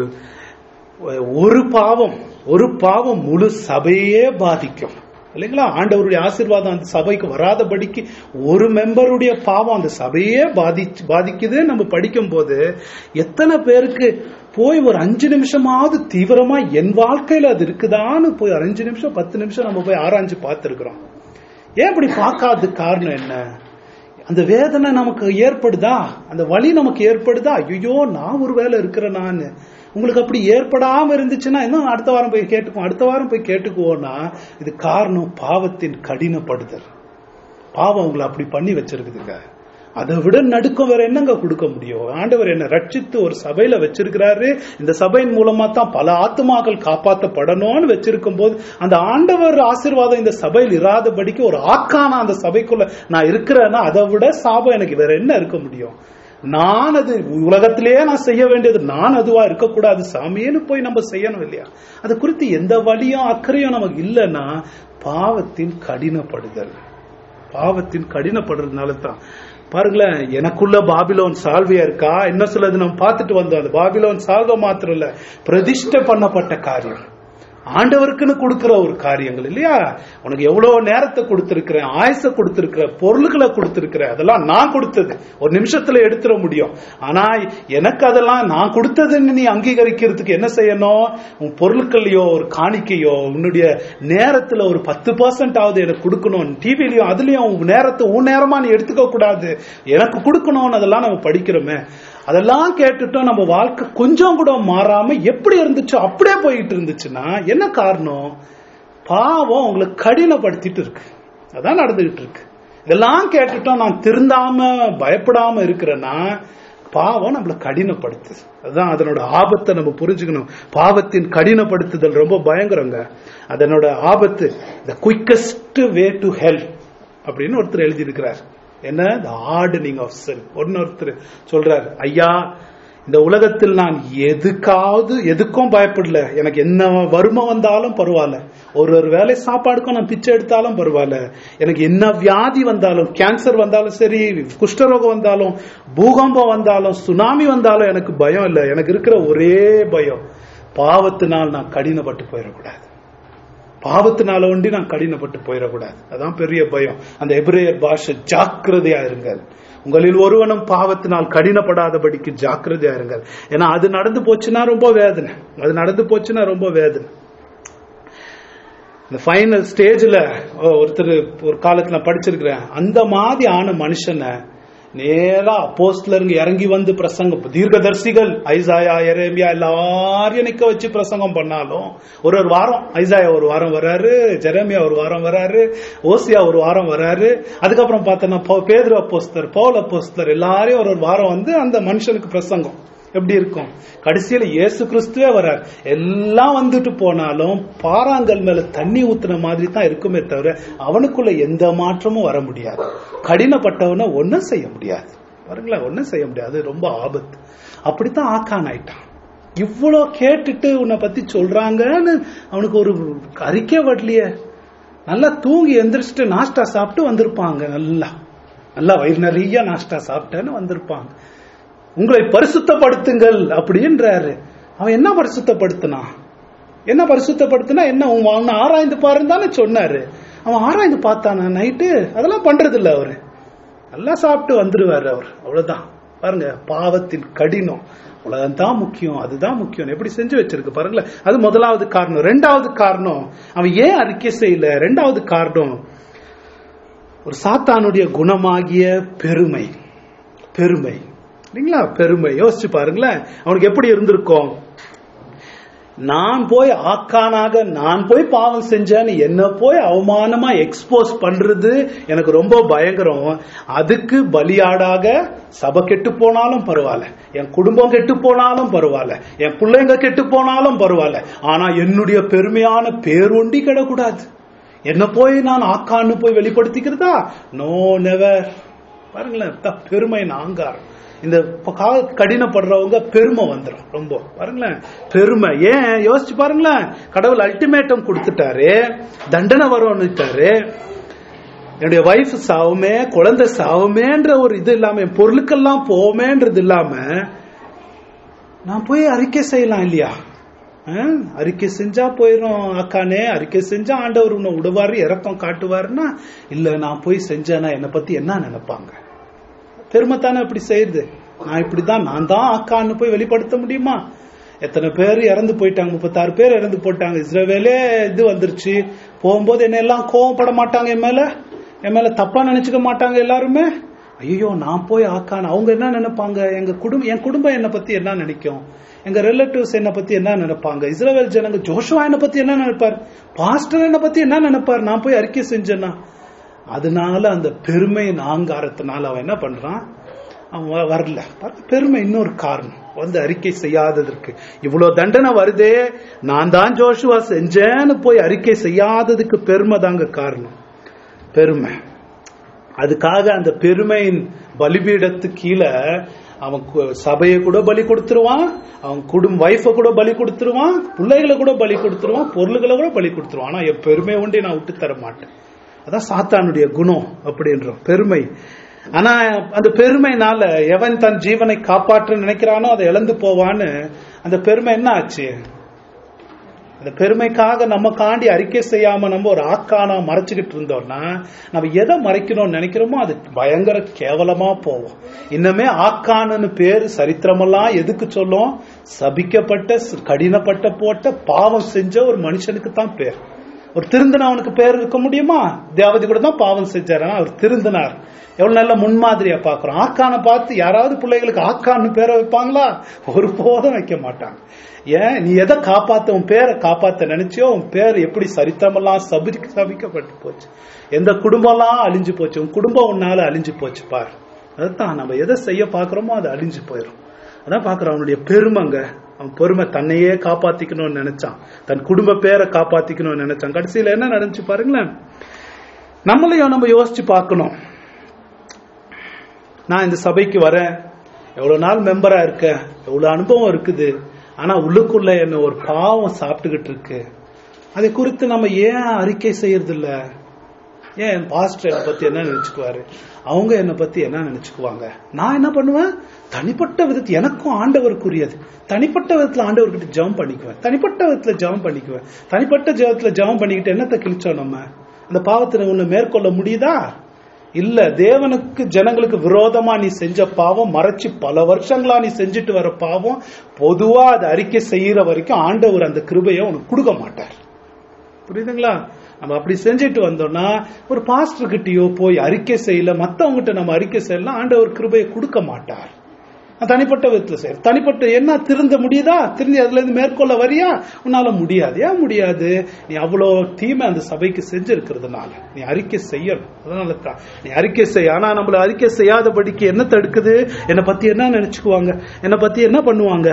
ஒரு பாவம் ஒரு பாவம் முழு சபையே பாதிக்கும் இல்லைங்களா ஆண்டவருடைய ஆசீர்வாதம் அந்த சபைக்கு வராதபடிக்கு ஒரு மெம்பருடைய பாவம் அந்த சபையே பாதி பாதிக்குது நம்ம படிக்கும் போது எத்தனை பேருக்கு போய் ஒரு அஞ்சு நிமிஷமாவது தீவிரமா என் வாழ்க்கையில அது இருக்குதான்னு போய் ஒரு அஞ்சு நிமிஷம் பத்து நிமிஷம் நம்ம போய் ஆராய்ஞ்சு பார்த்திருக்கிறோம் ஏன் இப்படி பார்க்காத காரணம் என்ன அந்த வேதனை நமக்கு ஏற்படுதா அந்த வலி நமக்கு ஏற்படுதா ஐயோ நான் ஒரு வேலை இருக்கிறேன் நான் உங்களுக்கு அப்படி ஏற்படாம இருந்துச்சுன்னா இன்னும் அடுத்த வாரம் போய் கேட்டுக்குவோம் அடுத்த வாரம் போய் கேட்டுக்குவோம்னா இது காரணம் பாவத்தின் கடினப்படுதல் பாவம் உங்களை அப்படி பண்ணி வச்சிருக்குதுங்க அதை விட நடுக்கம் வேற என்னங்க கொடுக்க முடியும் ஆண்டவர் என்ன ரட்சித்து ஒரு சபையில வச்சிருக்கிறாரு இந்த சபையின் மூலமா தான் பல ஆத்மாக்கள் காப்பாற்றப்படணும்னு வச்சிருக்கும் போது அந்த ஆண்டவர் ஆசீர்வாதம் இந்த சபையில் இராதபடிக்கு ஒரு ஆக்கான அந்த சபைக்குள்ள நான் இருக்கிறேன்னா அதை விட சாபம் எனக்கு வேற என்ன இருக்க முடியும் நான் அது உலகத்திலேயே நான் செய்ய வேண்டியது நான் அதுவா இருக்கக்கூடாது சாமியேன்னு போய் நம்ம செய்யணும் இல்லையா அது குறித்து எந்த வழியும் அக்கறையும் நமக்கு இல்லைன்னா பாவத்தின் கடினப்படுதல் பாவத்தின் கடினப்படுறதுனால தான் பாருங்களேன் எனக்குள்ள பாபிலோன் சால்வியா இருக்கா என்ன சொல்லுது நம்ம பார்த்துட்டு வந்தோம் அந்த பாபிலோன் சால்வ மாத்திரம் இல்ல பிரதிஷ்டை பண்ணப்பட்ட காரியம் ஆண்டவருக்குன்னு கொடுக்கிற ஒரு காரியங்கள் இல்லையா உனக்கு எவ்வளவு நேரத்தை கொடுத்திருக்கிறேன் ஆயுச கொடுத்திருக்கிற பொருள்களை கொடுத்திருக்கிற அதெல்லாம் நான் கொடுத்தது ஒரு நிமிஷத்துல எடுத்துட முடியும் ஆனா எனக்கு அதெல்லாம் நான் கொடுத்ததுன்னு நீ அங்கீகரிக்கிறதுக்கு என்ன செய்யணும் உன் பொருட்களையோ ஒரு காணிக்கையோ உன்னுடைய நேரத்துல ஒரு பத்து பர்சன்ட் ஆகுது எனக்கு கொடுக்கணும் டிவிலையும் அதுலயும் உன் நேரத்தை உன் நேரமா நீ எடுத்துக்க கூடாது எனக்கு கொடுக்கணும்னு அதெல்லாம் நம்ம படிக்கிறோமே அதெல்லாம் கேட்டுட்டோம் நம்ம வாழ்க்கை கொஞ்சம் கூட மாறாம எப்படி இருந்துச்சோ அப்படியே போயிட்டு இருந்துச்சுன்னா என்ன காரணம் பாவம் உங்களை கடினப்படுத்திட்டு இருக்கு அதான் நடந்துகிட்டு இருக்கு இதெல்லாம் கேட்டுட்டோம் நான் திருந்தாம பயப்படாம இருக்கிறேன்னா பாவம் நம்மள கடினப்படுத்துது அதுதான் அதனோட ஆபத்தை நம்ம புரிஞ்சுக்கணும் பாவத்தின் கடினப்படுத்துதல் ரொம்ப பயங்கரங்க அதனோட ஆபத்து the quickest way to help அப்படின்னு ஒருத்தர் எழுதியிருக்கிறார் என்ன த ஹார்டனிங் ஆஃப் செல் ஒன்னொருத்தர் சொல்றாரு ஐயா இந்த உலகத்தில் நான் எதுக்காவது எதுக்கும் பயப்படல எனக்கு என்ன வறுமை வந்தாலும் பரவாயில்ல ஒரு ஒரு வேலை சாப்பாடுக்கும் நான் பிச்சை எடுத்தாலும் பரவாயில்ல எனக்கு என்ன வியாதி வந்தாலும் கேன்சர் வந்தாலும் சரி குஷ்டரோகம் வந்தாலும் பூகம்பம் வந்தாலும் சுனாமி வந்தாலும் எனக்கு பயம் இல்லை எனக்கு இருக்கிற ஒரே பயம் பாவத்தினால் நான் கடினப்பட்டு போயிடக்கூடாது பாவத்தினால ஒண்டி நான் கடினப்பட்டு போயிடக்கூடாது அதான் பெரிய பயம் அந்த எபிரேயர் பாஷை ஜாக்கிரதையா இருங்கள் உங்களில் ஒருவனும் பாவத்தினால் கடினப்படாதபடிக்கு ஜாக்கிரதையா இருங்கள் ஏன்னா அது நடந்து போச்சுன்னா ரொம்ப வேதனை அது நடந்து போச்சுன்னா ரொம்ப வேதனை இந்த ஃபைனல் ஸ்டேஜ்ல ஒருத்தர் ஒரு காலத்துல நான் படிச்சிருக்கிறேன் அந்த மாதிரி ஆன மனுஷனை நேரா அப்போஸ்லருங்க இறங்கி வந்து பிரசங்கம் தீர்க்கதர்சிகள் ஐசாயா எரேமியா எல்லாரையும் நிக்க வச்சு பிரசங்கம் பண்ணாலும் ஒரு ஒரு வாரம் ஐசாயா ஒரு வாரம் வராரு ஜெரேமியா ஒரு வாரம் வராரு ஓசியா ஒரு வாரம் வராரு அதுக்கப்புறம் பார்த்தோன்னா பேதுரு அப்போஸ்தர் பவுல் அப்போஸ்தர் எல்லாரையும் ஒரு ஒரு வாரம் வந்து அந்த மனுஷனுக்கு பிரசங்கம் எப்படி இருக்கும் கடைசியில இயேசு கிறிஸ்துவே வரார் எல்லாம் வந்துட்டு போனாலும் பாறாங்கல் மேல தண்ணி ஊத்துன மாதிரி தான் இருக்குமே தவிர அவனுக்குள்ள எந்த மாற்றமும் வர முடியாது கடினப்பட்டவனை ஒன்னும் செய்ய முடியாது பாருங்களேன் ஒன்னும் செய்ய முடியாது ரொம்ப ஆபத்து அப்படித்தான் ஆக்கான் ஆயிட்டான் இவ்வளோ கேட்டுட்டு உன்னை பத்தி சொல்றாங்கன்னு அவனுக்கு ஒரு அறிக்கை வரலையே நல்லா தூங்கி எந்திரிச்சிட்டு நாஸ்டா சாப்பிட்டு வந்திருப்பாங்க நல்லா நல்லா வயிறு நிறைய நாஸ்டா சாப்பிட்டேன்னு வந்திருப்பாங்க உங்களை பரிசுத்தப்படுத்துங்கள் அப்படின்றாரு அவன் என்ன பரிசுத்தப்படுத்தினான் என்ன பரிசுத்தப்படுத்தினா என்ன அவன் ஆராய்ந்து பாருன்னு தானே சொன்னாரு அவன் ஆராய்ந்து பார்த்தானா நைட்டு அதெல்லாம் பண்றது இல்ல அவரு நல்லா சாப்பிட்டு வந்துருவாரு அவர் அவ்வளவுதான் பாருங்க பாவத்தின் கடினம் உலகம் தான் முக்கியம் அதுதான் முக்கியம் எப்படி செஞ்சு வச்சிருக்கு பாருங்களேன் அது முதலாவது காரணம் ரெண்டாவது காரணம் அவன் ஏன் அறிக்கை செய்யல ரெண்டாவது காரணம் ஒரு சாத்தானுடைய குணமாகிய பெருமை பெருமை இல்லைங்களா பெருமை யோசிச்சு பாருங்களேன் அவனுக்கு எப்படி இருந்திருக்கும் நான் போய் ஆக்கானாக நான் போய் பாவம் செஞ்சேன்னு என்ன போய் அவமானமா எக்ஸ்போஸ் பண்றது எனக்கு ரொம்ப பயங்கரம் அதுக்கு பலியாடாக சபை கெட்டு போனாலும் பரவாயில்ல என் குடும்பம் கெட்டு போனாலும் பரவாயில்ல என் பிள்ளைங்க கெட்டு போனாலும் பரவாயில்ல ஆனா என்னுடைய பெருமையான பேரொண்டி கிடக்கூடாது என்ன போய் நான் ஆக்கான்னு போய் வெளிப்படுத்திக்கிறதா நோ நெவர் பாருங்களேன் இதான் பெருமை ஆங்காரம் இந்த ப- கா- கடினப்படுறவங்க பெருமை வந்துடும் ரொம்ப பாருங்களேன் பெருமை ஏன் யோசிச்சு பாருங்களேன் கடவுள் அல்டிமேட்டம் கொடுத்துட்டாரு தண்டனை வரும்னுட்டாரு என்னுடைய வைஃப் சாவுமே குழந்தை சாவுமேன்ற ஒரு இது இல்லாம என் பொருளுக்கெல்லாம் போமேன்றது இல்லாம நான் போய் அறிக்கை செய்யலாம் இல்லையா ஆ? அறிக்கை செஞ்சா போயிடும் அக்கானே அறிக்கை செஞ்சா ஆண்டவர் உன்னை விடுவாரு இறக்கம் காட்டுவாருன்னா இல்ல நான் போய் செஞ்சேன்னா என்னை பத்தி என்ன நினைப்பாங்க பெருமை தானே இப்படி செய்யுது நான் இப்படிதான் நான் தான் அக்கான்னு போய் வெளிப்படுத்த முடியுமா எத்தனை பேர் இறந்து போயிட்டாங்க முப்பத்தாறு பேர் இறந்து போட்டாங்க இஸ்ரவேலே இது வந்துருச்சு போகும்போது என்ன எல்லாம் கோவப்பட மாட்டாங்க என் மேல என் மேல தப்பா நினைச்சுக்க மாட்டாங்க எல்லாருமே ஐயோ நான் போய் ஆக்கான அவங்க என்ன நினைப்பாங்க எங்க குடும்பம் என் குடும்பம் என்னை பத்தி என்ன நினைக்கும் எங்க ரிலேட்டிவ்ஸ் என்ன பத்தி என்ன நினைப்பாங்க இஸ்ரவேல் ஜனங்க ஜோஷுவா என்ன பத்தி என்ன நினைப்பார் பாஸ்டர் என்ன பத்தி என்ன நினைப்பார் நான் போய் அறிக்கை செஞ்சேன்னா அதனால அந்த பெருமையின் ஆங்காரத்தினால அவன் என்ன பண்றான் அவன் வ- வரல பாருங்க, பெருமை இன்னொரு காரணம் வந்து அறிக்கை செய்யாததற்கு இவ்வளவு தண்டனை வருதே நான் தான் ஜோஷுவா செஞ்சேன்னு போய் அறிக்கை செய்யாததுக்கு பெருமை தாங்க காரணம் பெருமை அதுக்காக அந்த பெருமையின் பலிபீடத்து கீழே அவன் கு- சபையை கூட பலி கொடுத்துருவான் அவன் குடும்ப வைஃபை கூட பலி கொடுத்துருவான் பிள்ளைகளை கூட பலி கொடுத்துருவான் பொருள்களை கூட பலி கொடுத்துருவான் ஆனா என் பெருமை ஒன்றே நான் விட்டு தர மாட்டேன் அதான் சாத்தானுடைய குணம் அப்படின்றோம் பெருமை ஆனா அந்த பெருமைனால எவன் தன் ஜீவனை காப்பாற்ற நினைக்கிறானோ அதை இழந்து போவான்னு அந்த பெருமை என்ன ஆச்சு அந்த பெருமைக்காக நம்ம காண்டி அறிக்கை செய்யாம நம்ம ஒரு ஆக்கானா மறைச்சுக்கிட்டு இருந்தோம்னா நம்ம எதை மறைக்கணும்னு நினைக்கிறோமோ அது பயங்கர கேவலமா போவோம் இன்னமே ஆக்கானு பேரு சரித்திரமெல்லாம் எதுக்கு சொல்லும் சபிக்கப்பட்ட கடினப்பட்ட போட்ட பாவம் செஞ்ச ஒரு மனுஷனுக்கு தான் பேர் ஒரு திருந்தினவனுக்கு பேர் இருக்க முடியுமா தேவதி கூட தான் பாவம் செஞ்சாரு ஆனா அவர் திருந்தினார் எவ்வளவு நல்ல முன்மாதிரியா பாக்குறோம் ஆக்கானை பார்த்து யாராவது பிள்ளைகளுக்கு ஆக்கான்னு பேரை வைப்பாங்களா ஒரு போதும் வைக்க மாட்டாங்க ஏன் நீ எதை காப்பாத்த உன் பேரை காப்பாத்த நினைச்சியோ உன் பேர் எப்படி சரித்திரமெல்லாம் சபி சபிக்கப்பட்டு போச்சு எந்த குடும்பம்லாம் அழிஞ்சு போச்சு உன் குடும்பம் உன்னால அழிஞ்சு போச்சு பார் அதுதான் நம்ம எதை செய்ய பாக்குறோமோ அது அழிஞ்சு போயிடும் அதான் பாக்குறோம் அவனுடைய பெருமைங்க அவன் பொறுமை தன்னையே காப்பாத்திக்கணும்னு நினைச்சான் தன் குடும்ப பேரை காப்பாத்திக்கணும்னு நினைச்சான் கடைசியில என்ன நடந்துச்சு பாருங்களேன் நம்மளையும் நம்ம யோசிச்சு பார்க்கணும் நான் இந்த சபைக்கு வரேன் எவ்வளவு நாள் மெம்பரா இருக்கேன் எவ்வளவு அனுபவம் இருக்குது ஆனா உள்ளுக்குள்ள என்ன ஒரு பாவம் சாப்பிட்டுக்கிட்டு இருக்கு அதை குறித்து நம்ம ஏன் அறிக்கை செய்யறது இல்ல ஏன் என் பாஸ்டர் என்னை பத்தி என்ன நினைச்சுக்குவாரு அவங்க என்னை பத்தி என்ன நினைச்சுக்குவாங்க நான் என்ன பண்ணுவேன் தனிப்பட்ட விதத்து எனக்கும் ஆண்டவருக்குரியது தனிப்பட்ட விதத்துல ஆண்டவர்கிட்ட ஜெபம் பண்ணிக்குவேன் தனிப்பட்ட விதத்துல ஜெபம் பண்ணிக்குவேன் தனிப்பட்ட ஜெபத்துல ஜெபம் பண்ணிக்கிட்டு என்னத்தை கிழிச்சோம் நம்ம அந்த பாவத்தை உன்னை மேற்கொள்ள முடியுதா இல்ல தேவனுக்கு ஜனங்களுக்கு விரோதமா நீ செஞ்ச பாவம் மறைச்சு பல வருஷங்களா நீ செஞ்சுட்டு வர பாவம் பொதுவா அதை அறிக்கை செய்யற வரைக்கும் ஆண்டவர் அந்த கிருபையை உனக்கு கொடுக்க மாட்டார் புரியுதுங்களா நம்ம அப்படி செஞ்சுட்டு வந்தோம்னா ஒரு பாஸ்டர் கிட்டயோ போய் அறிக்கை செய்யல மத்தவங்ககிட்ட நம்ம அறிக்கை செய்யலாம் ஆண்டவர் கிருபையை கொடுக்க மாட்டார் அது தனிப்பட்ட விதத்துல செய்ய தனிப்பட்ட என்ன திருந்த முடியுதா திருந்தி அதுல இருந்து மேற்கொள்ள வரியா உன்னால முடியாது ஏன் முடியாது நீ அவ்வளோ தீமை அந்த சபைக்கு செஞ்சிருக்கிறதுனால நீ அறிக்கை செய்யணும் அதனால தான் நீ அறிக்கை செய்ய ஆனா நம்மள அறிக்கை செய்யாதபடிக்கு என்ன தடுக்குது என்னை பத்தி என்ன நினைச்சுக்குவாங்க என்னை பத்தி என்ன பண்ணுவாங்க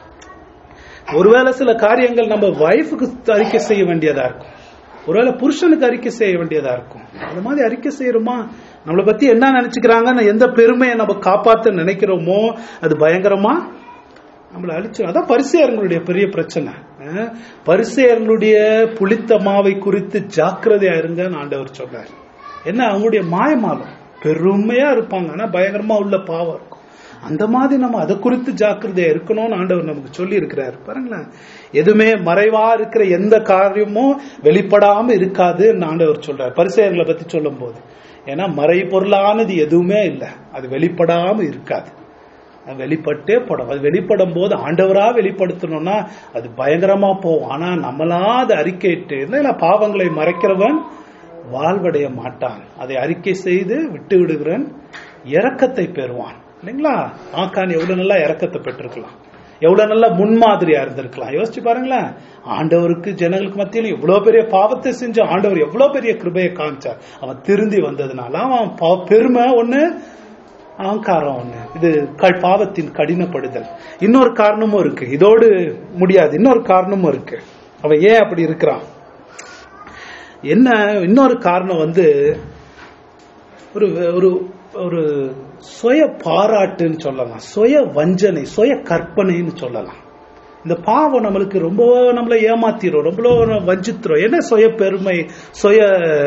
ஒருவேளை சில காரியங்கள் நம்ம வைஃபுக்கு அறிக்கை செய்ய வேண்டியதா இருக்கும் ஒருவேளை புருஷனுக்கு அறிக்கை செய்ய வேண்டியதா இருக்கும் அந்த மாதிரி அறிக்கை செய்யறோமா நம்மளை பத்தி என்ன நினைச்சுக்கிறாங்க எந்த பெருமையை நம்ம காப்பாத்த நினைக்கிறோமோ அது பயங்கரமா நம்மளை அழிச்சு அதான் பரிசெயர்களுடைய பெரிய பிரச்சனை அஹ், பரிசேயர்களுடைய புளித்த மாவை குறித்து ஜாக்கிரதையா இருங்கன்னு ஆண்டவர் சொல்றாரு என்ன அவங்களுடைய மாயமாலம் பெருமையா இருப்பாங்க ஆனா பயங்கரமா உள்ள பாவம் இருக்கும் அந்த மாதிரி நம்ம அதை குறித்து ஜாக்கிரதையா இருக்கணும்னு ஆண்டவர் நமக்கு சொல்லி இருக்கிறாரு பாருங்களேன் எதுவுமே மறைவா இருக்கிற எந்த காரியமும் வெளிப்படாம இருக்காதுன்னு ஆண்டவர் சொல்றாரு பரிசெயர்களை பத்தி சொல்லும் போது ஏன்னா மறை பொருளானது எதுவுமே இல்லை அது வெளிப்படாம இருக்காது அது வெளிப்பட்டே படும் அது வெளிப்படும் போது ஆண்டவரா வெளிப்படுத்தணும்னா அது பயங்கரமா போகும் ஆனா நம்மளா அதை அறிக்கையிட்டு என்ன பாவங்களை மறைக்கிறவன் வாழ்வடைய மாட்டான் அதை அறிக்கை செய்து விட்டு விடுகிறவன் இரக்கத்தை பெறுவான் இல்லைங்களா ஆக்கான் எவ்வளவு நல்லா இரக்கத்தை பெற்றிருக்கலாம் எவ்வளவு நல்ல முன்மாதிரியா இருந்திருக்கலாம் யோசிச்சு பாருங்களேன் ஆண்டவருக்கு ஜனங்களுக்கு மத்தியில் இவ்வளவு பெரிய பாவத்தை செஞ்சு ஆண்டவர் எவ்வளவு பெரிய கிருபையை காமிச்சார் அவன் திருந்தி வந்ததுனால அவன் பா- பெருமை ஒண்ணு அகங்காரம் ஒண்ணு இது க- பாவத்தின் கடினப்படுதல் இன்னொரு காரணமும் இருக்கு இதோடு முடியாது இன்னொரு காரணமும் இருக்கு அவன் ஏன் அப்படி இருக்கிறான் என்ன இன்னொரு காரணம் வந்து ஒரு ஒரு ஒரு சுய பாராட்டுன்னு சொல்லலாம் சுய வஞ்சனை சுய கற்பனைன்னு சொல்லலாம் இந்த பாவம் நம்மளுக்கு ரொம்ப நம்மள ஏமாத்திரும் ரொம்ப வஞ்சித்திரும் என்ன சுய பெருமை சுய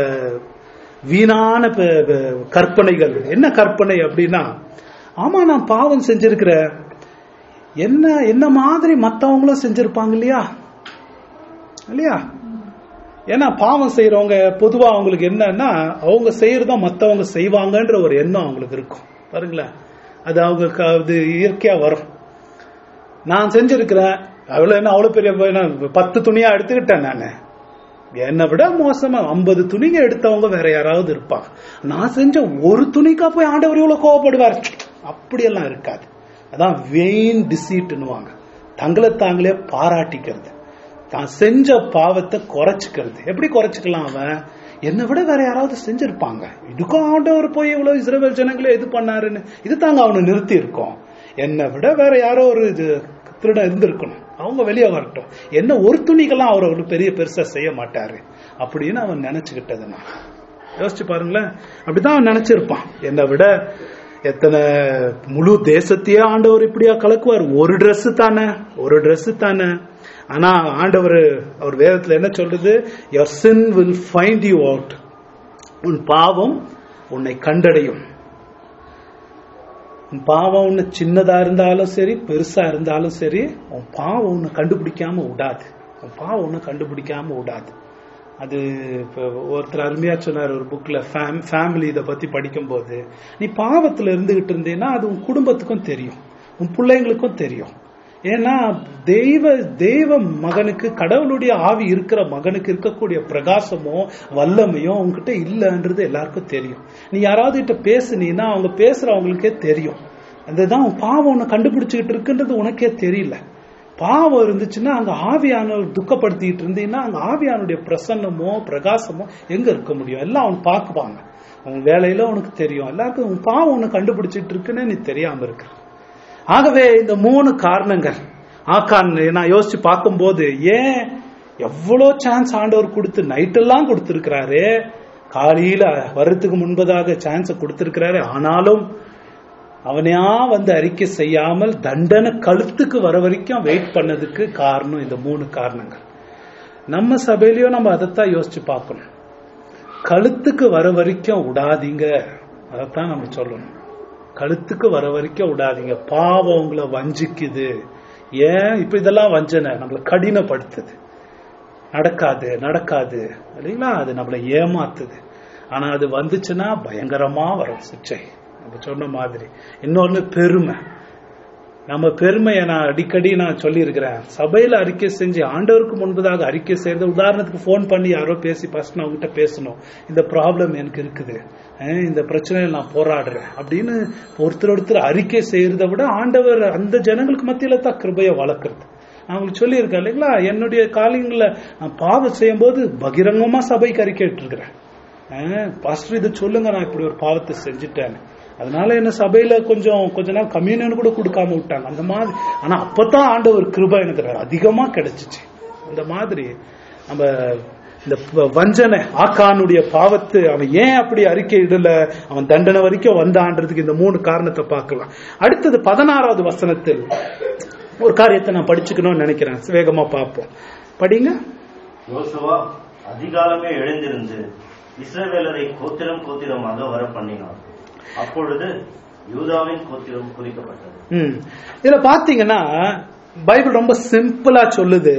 வீணான பெ- பெ- கற்பனைகள் என்ன கற்பனை அப்படின்னா ஆமா நான் பாவம் செஞ்சிருக்கிறேன் என்ன என்ன மாதிரி மத்தவங்களும் செஞ்சிருப்பாங்க இல்லையா இல்லையா ஏன்னா பாவம் செய்யறவங்க பொதுவா அவங்களுக்கு என்னன்னா அவங்க செய்யறத மத்தவங்க செய்வாங்கன்ற ஒரு எண்ணம் அவங்களுக்கு இருக்கும் பாருங்களேன் அது அவங்களுக்கு அது இயற்கையா வரும் நான் செஞ்சிருக்கிறேன் அவ்வளவு என்ன அவ்வளவு பெரிய என்ன, பத்து துணியா எடுத்துக்கிட்டேன் நானு என்னை விட மோசமா ஐம்பது துணிங்க எடுத்தவங்க வேற யாராவது இருப்பாங்க நான் செஞ்ச ஒரு துணிக்கா போய் ஆண்டவர் இவ்வளவு கோவப்படுவார் அப்படியெல்லாம் இருக்காது அதான் வெயின் டிசீட்னுவாங்க தங்களை தாங்களே பாராட்டிக்கிறது தான் செஞ்ச பாவத்தை குறைச்சிக்கிறது எப்படி குறைச்சிக்கலாம் அவன் என்னை விட வேற யாராவது செஞ்சிருப்பாங்க இதுக்கும் ஆண்டவர் போய் இவ்வளவு இஸ்ரவேல் ஜனங்களே இது பண்ணாருன்னு இது தாங்க அவனை நிறுத்தி இருக்கோம் என்னை விட வேற யாரோ ஒரு இது திருடன் இருந்திருக்கணும் அவங்க வெளியே வரட்டும் என்ன ஒரு துணிக்கெல்லாம் அவர் ஒரு பெரிய பெருசா செய்ய மாட்டாரு அப்படின்னு அவன் நினைச்சுக்கிட்டது நான் யோசிச்சு பாருங்களேன் அப்படிதான் அவன் நினைச்சிருப்பான் என்னை விட எத்தனை முழு தேசத்தையே ஆண்டவர் இப்படியா கலக்குவார் ஒரு Dress தானே ஒரு Dress தானே ஆனா ஆண்டவர் அவர் வேதத்துல என்ன சொல்றது your sin will find you out உன் பாவம் உன்னை கண்டடையும் உன் பாவம் ஒண்ணு சின்னதா இருந்தாலும் சரி பெருசா இருந்தாலும் சரி உன் பாவம் ஒண்ணு கண்டுபிடிக்காம விடாது உன் பாவம் ஒண்ணு கண்டுபிடிக்காம விடாது அது இப்ப ஒருத்தர் அருமையா சொன்னார் ஒரு புக்ல ஃபேமிலி இதை பத்தி படிக்கும்போது நீ பாவத்துல இருந்துகிட்டு இருந்தேன்னா அது உன் குடும்பத்துக்கும் தெரியும் உன் பிள்ளைங்களுக்கும் தெரியும் ஏன்னா தெய்வ தெய்வ மகனுக்கு கடவுளுடைய ஆவி இருக்கிற மகனுக்கு இருக்கக்கூடிய பிரகாசமோ வல்லமையோ உங்ககிட்ட இல்லைன்றது எல்லாருக்கும் தெரியும் நீ யாராவது கிட்ட பேசுனீன்னா அவங்க பேசுறவங்களுக்கே தெரியும் அதுதான் உன் பாவம் உன்னை கண்டுபிடிச்சுக்கிட்டு இருக்குன்றது உனக்கே தெரியல பாவம் இருந்துச்சுன்னா அங்க ஆவியானவர் துக்கப்படுத்திட்டு இருந்தீங்கன்னா அங்க ஆவியானுடைய பிரசன்னமோ பிரகாசமோ எங்க இருக்க முடியும் எல்லாம் அவன் பார்க்குவாங்க உன் வேலையில உனக்கு தெரியும் எல்லாருக்கும் உன் பாவம் உன்னை கண்டுபிடிச்சிட்டு இருக்குன்னு நீ தெரியாம இருக்க ஆகவே இந்த மூணு காரணங்கள் ஆக்கான் நான் யோசிச்சு பார்க்கும்போது ஏன் எவ்வளோ சான்ஸ் ஆண்டவர் கொடுத்து நைட்டெல்லாம் கொடுத்திருக்கிறாரு காலையில வர்றதுக்கு முன்பதாக சான்ஸ் கொடுத்திருக்கிறாரு ஆனாலும் அவனையா வந்து அறிக்கை செய்யாமல் தண்டனை கழுத்துக்கு வர வரைக்கும் வெயிட் பண்ணதுக்கு காரணம் இந்த மூணு காரணங்கள் நம்ம சபையிலயும் நம்ம அதைத்தான் யோசிச்சு பார்க்கணும் கழுத்துக்கு வர வரைக்கும் விடாதீங்க அதைத்தான் நம்ம சொல்லணும் கழுத்துக்கு வர வரைக்கும் விடாதீங்க பாவம் உங்களை வஞ்சிக்குது ஏன் இப்ப இதெல்லாம் வஞ்சனை நம்மளை கடினப்படுத்துது நடக்காது நடக்காது இல்லைங்களா அது நம்மளை ஏமாத்துது ஆனா அது வந்துச்சுன்னா பயங்கரமா வரும் சிச்சை நம்ம சொன்ன மாதிரி இன்னொன்னு பெருமை நம்ம பெருமையை நான் அடிக்கடி நான் சொல்லியிருக்கிறேன் சபையில அறிக்கை செஞ்சு ஆண்டவருக்கு முன்பதாக அறிக்கை செய்யறது உதாரணத்துக்கு ஃபோன் பண்ணி யாரோ பேசி ஃபர்ஸ்ட் நான் உங்ககிட்ட பேசணும் இந்த ப்ராப்ளம் எனக்கு இருக்குது அஹ் இந்த பிரச்சனையில் நான் போராடுறேன் அப்படின்னு ஒருத்தர் ஒருத்தர் அறிக்கை செய்யறதை விட ஆண்டவர் அந்த ஜனங்களுக்கு மத்தியில தான் கிருபையை வளர்க்கறது நான் உங்களுக்கு சொல்லியிருக்கேன் இல்லைங்களா என்னுடைய காலிங்கள நான் பாவம் செய்யும்போது பகிரங்கமா சபைக்கு அறிக்கை இருக்கிறேன் பாஸ்டர் இது சொல்லுங்க நான் இப்படி ஒரு பாவத்தை செஞ்சுட்டேன் அதனால என்ன சபையில கொஞ்சம் கொஞ்ச நாள் கம்யூனியன் கூட கொடுக்காம விட்டாங்க அந்த மாதிரி ஆனா அப்பதான் ஆண்டவர் கிருபை எனக்கு அதிகமா கிடைச்சிச்சு அந்த மாதிரி நம்ம இந்த ப- வஞ்சனை ஆக்கானுடைய பாவத்து அவன் ஏன் அப்படி அறிக்கை இடல அவன் தண்டனை வரைக்கும் வந்தான்றதுக்கு இந்த மூணு காரணத்தை பார்க்கலாம் அடுத்தது பதினாறாவது வசனத்தில் ஒரு காரியத்தை நான் படிச்சுக்கணும்னு நினைக்கிறேன் வேகமா பார்ப்போம் படிங்க யோசுவா அதிகாலமே எழுந்திருந்து இஸ்ரவேலரை கோத்திரம் கோத்திரமாக வர பண்ணினார் அப்பொழுது யூதாவின் கோத்திரம் குறிக்கப்பட்டது ம். இதுல பாத்தீங்கன்னா பைபிள் ரொம்ப சிம்பிளா சொல்லுது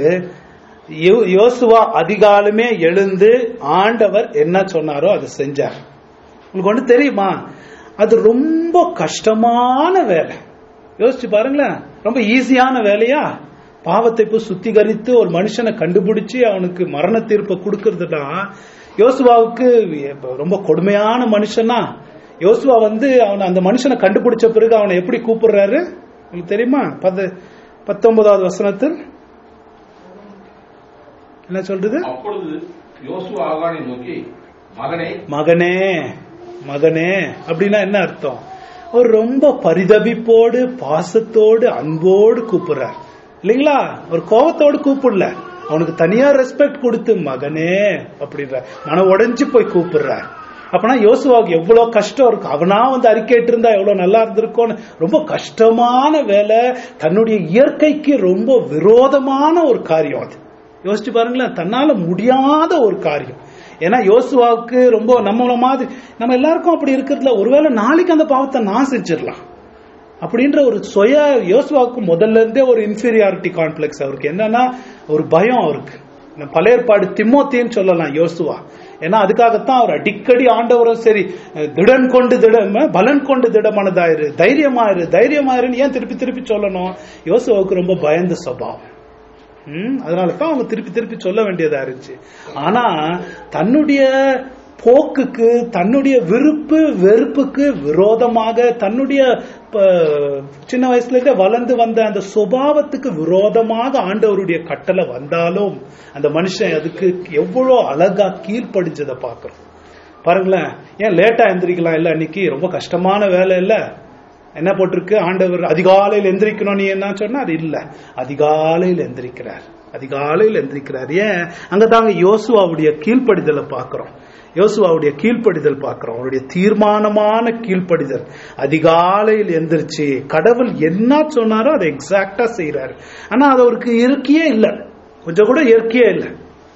யோ- யோசுவா அதிகாலமே எழுந்து ஆண்டவர் என்ன சொன்னாரோ அதை செஞ்சார் உங்களுக்கு ஒண்ணு தெரியுமா அது ரொம்ப கஷ்டமான வேலை யோசிச்சு பாருங்களேன் ரொம்ப ஈஸியான வேலையா பாவத்தை போய் சுத்திகரித்து ஒரு மனுஷனை கண்டுபிடிச்சு அவனுக்கு மரண தீர்ப்பை கொடுக்கறதுனா யோசுவாவுக்கு ரொம்ப கொடுமையான மனுஷனா யோசுவா வந்து அவன் அந்த மனுஷனை கண்டுபிடிச்ச பிறகு அவனை எப்படி கூப்பிடுறாரு உங்களுக்கு தெரியுமா பத்து பத்தொன்பதாவது வசனத்தில் என்ன சொல்றது அப்பொழுது யோசுவா ஆகானை நோக்கி மகனே மகனே மகனே அப்படின்னா என்ன அர்த்தம் அவர் ரொம்ப பரிதபிப்போடு பாசத்தோடு அன்போடு கூப்பிடுறார் இல்லைங்களா ஒரு கோபத்தோடு கூப்பிடல அவனுக்கு தனியா ரெஸ்பெக்ட் கொடுத்து மகனே அப்படின்ற மன உடைஞ்சு போய் கூப்பிடுறார் அப்பனா யோசுவாவுக்கு எவ்வளவு கஷ்டம் இருக்கு அவனா வந்து அறிக்கைட்டு இருந்தா எவ்வளவு நல்லா இருந்திருக்கும்னு ரொம்ப கஷ்டமான வேலை தன்னுடைய இயற்கைக்கு ரொம்ப விரோதமான ஒரு காரியம் அது யோசிச்சு பாருங்களேன் தன்னால முடியாத ஒரு காரியம் ஏன்னா யோசுவாவுக்கு ரொம்ப நம்மள மாதிரி நம்ம எல்லாருக்கும் அப்படி இருக்கிறதுல ஒருவேளை நாளைக்கு அந்த பாவத்தை நான் செஞ்சிடலாம் அப்படின்ற ஒரு சுய யோசுவாவுக்கு முதல்ல இருந்தே ஒரு இன்ஃபீரியாரிட்டி காம்ப்ளெக்ஸ் அவருக்கு என்னன்னா ஒரு பயம் அவருக்கு இந்த பழைய ஏற்பாடு திம்மோத்தின்னு சொல்லலாம் யோசுவா ஏன்னா அதுக்காகத்தான் அவர் அடிக்கடி ஆண்டவரும் சரி திடன் கொண்டு திடம் பலன் கொண்டு திடமானதாயிரு தைரியமாயிரு தைரியமாயிருன்னு ஏன் திருப்பி திருப்பி சொல்லணும் யோசுவாவுக்கு ரொம்ப பயந்த சுபாவம் ம், அதனால தான் அவங்க திருப்பி திருப்பி சொல்ல வேண்டியதா இருந்துச்சு ஆனா தன்னுடைய போக்குக்கு தன்னுடைய விருப்பு வெறுப்புக்கு விரோதமாக தன்னுடைய ப- சின்ன வயசுல இருந்தே வளர்ந்து வந்த அந்த சுபாவத்துக்கு விரோதமாக ஆண்டவருடைய கட்டளை வந்தாலும் அந்த மனுஷன் அதுக்கு எவ்வளவு அழகா கீழ்ப்படிஞ்சதை பார்க்கிறோம் பாருங்களேன் ஏன் லேட்டா எந்திரிக்கலாம் இல்ல அன்னைக்கு ரொம்ப கஷ்டமான வேலை இல்ல என்ன போட்டிருக்கு ஆண்டவர் அதிகாலையில் எந்திரிக்கணும் நீ என்ன சொன்னா அது இல்ல அதிகாலையில் எந்திரிக்கிறார் அதிகாலையில் எந்திரிக்கிறார் ஏன் அங்க தாங்க யோசுவாவுடைய கீழ்ப்படிதலை பார்க்கிறோம் யோசுவாவுடைய கீழ்ப்படிதல் பார்க்கிறோம் அவருடைய தீர்மானமான கீழ்ப்படிதல் அதிகாலையில் எந்திரிச்சு கடவுள் என்ன சொன்னாரோ அதை எக்ஸாக்டா செய்யறாரு ஆனா அது அவருக்கு இயற்கையே இல்லை கொஞ்சம் கூட இயற்கையே இல்லை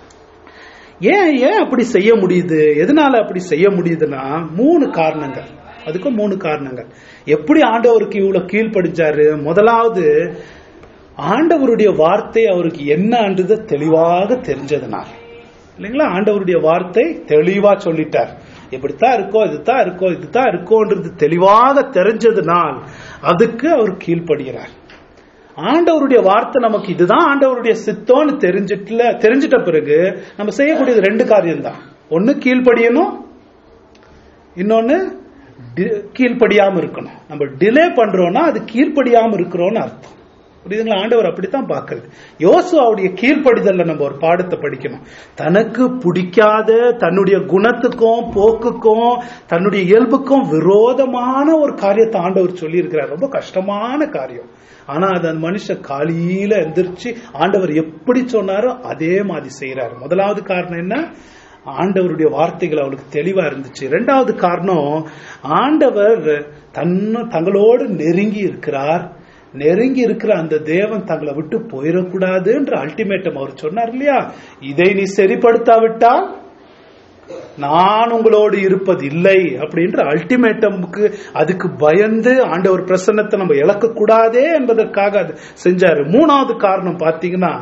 ஏன் ஏன் அப்படி செய்ய முடியுது எதனால அப்படி செய்ய முடியுதுன்னா மூணு காரணங்கள் அதுக்கு மூணு காரணங்கள் எப்படி ஆண்டவருக்கு இவ்வளவு கீழ்ப்படிச்சாரு முதலாவது ஆண்டவருடைய வார்த்தை அவருக்கு என்னன்றது தெளிவாக தெரிஞ்சதுனால இல்லைங்களா ஆண்டவருடைய வார்த்தை தெளிவா சொல்லிட்டார் இப்படித்தான் இருக்கோ இதுதான் இருக்கோ இதுதான் இருக்கோன்றது தெளிவாக தெரிஞ்சதுனால் அதுக்கு அவர் கீழ்ப்படுகிறார் ஆண்டவருடைய வார்த்தை நமக்கு இதுதான் ஆண்டவருடைய சித்தம்னு தெரிஞ்சிட்டுல தெரிஞ்சிட்ட பிறகு நம்ம செய்யக்கூடியது ரெண்டு காரியம் தான் ஒன்னு கீழ்ப்படியணும் இன்னொன்னு டி- கீழ்ப்படியாம இருக்கணும் நம்ம டிலே பண்றோம்னா அது கீழ்ப்படியாம இருக்கிறோம்னு அர்த்தம் புரியுதுங்களா ஆண்டவர் அப்படித்தான் பார்க்கறது யோசுவாவுடைய கீழ்ப்படிதல்ல நம்ம ஒரு பாடத்தை படிக்கணும் தனக்கு பிடிக்காத தன்னுடைய குணத்துக்கும் போக்குக்கும் தன்னுடைய இயல்புக்கும் விரோதமான ஒரு காரியத்தை ஆண்டவர் சொல்லி இருக்கிறார் ரொம்ப கஷ்டமான காரியம் ஆனா அது அந்த மனுஷன் காலையில எந்திரிச்சு ஆண்டவர் எப்படி சொன்னாரோ அதே மாதிரி செய்யறாரு முதலாவது காரணம் என்ன ஆண்டவருடைய வார்த்தைகள் அவளுக்கு தெளிவா இருந்துச்சு ரெண்டாவது காரணம் ஆண்டவர் தன்னை தங்களோடு நெருங்கி இருக்கிறார் நெருங்கி இருக்கிற அந்த தேவன் தங்களை விட்டு போயிடக்கூடாதுன்ற அல்டிமேட்டம் அவர் சொன்னார் இல்லையா இதை நீ சரிப்படுத்தாவிட்டால் நான் உங்களோடு இருப்பது இல்லை அப்படின்ற அல்டிமேட்டமுக்கு அதுக்கு பயந்து ஆண்டவர் பிரசன்னத்தை நம்ம இழக்க கூடாதே என்பதற்காக அது செஞ்சாரு மூணாவது காரணம் பாத்தீங்கன்னா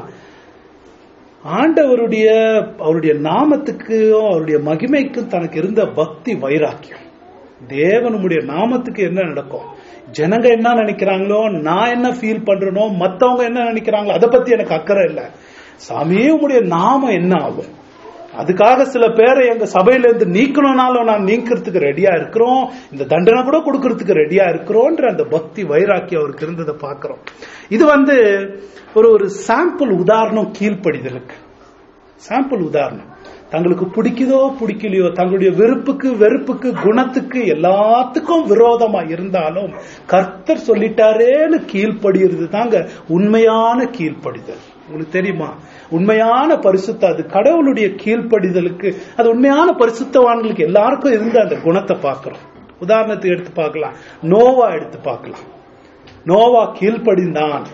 ஆண்டவருடைய அவருடைய நாமத்துக்கும் அவருடைய மகிமைக்கும் தனக்கு இருந்த பக்தி வைராக்கியம் தேவனுடைய நாமத்துக்கு என்ன நடக்கும் ஜனங்க என்ன நினைக்கிறாங்களோ நான் என்ன ஃபீல் பண்றேனோ மத்தவங்க என்ன நினைக்கிறாங்களோ அதை பத்தி எனக்கு அக்கறை இல்லை சாமியே உங்களுடைய நாமம் என்ன ஆகும் அதுக்காக சில பேரை எங்க சபையில இருந்து நீக்கணும்னாலும் நான் நீக்கிறதுக்கு ரெடியா இருக்கிறோம் இந்த தண்டனை கூட கொடுக்கறதுக்கு ரெடியா இருக்கிறோன்ற அந்த பக்தி வைராக்கி அவருக்கு இருந்ததை பார்க்கிறோம் இது வந்து ஒரு ஒரு சாம்பிள் உதாரணம் கீழ்ப்படிதலுக்கு சாம்பிள் உதாரணம் தங்களுக்கு பிடிக்குதோ பிடிக்கலையோ தங்களுடைய விருப்புக்கு வெறுப்புக்கு குணத்துக்கு எல்லாத்துக்கும் விரோதமா இருந்தாலும் கர்த்தர் சொல்லிட்டாரேன்னு கீழ்ப்படுகிறது தாங்க உண்மையான கீழ்ப்படிதல் உங்களுக்கு தெரியுமா உண்மையான பரிசுத்த அது கடவுளுடைய கீழ்ப்படிதலுக்கு அது உண்மையான பரிசுத்தவான்களுக்கு எல்லாருக்கும் இருந்த அந்த குணத்தை பார்க்கிறோம் உதாரணத்துக்கு எடுத்து பார்க்கலாம் நோவா எடுத்து பார்க்கலாம் நோவா கீழ்ப்படிந்தான்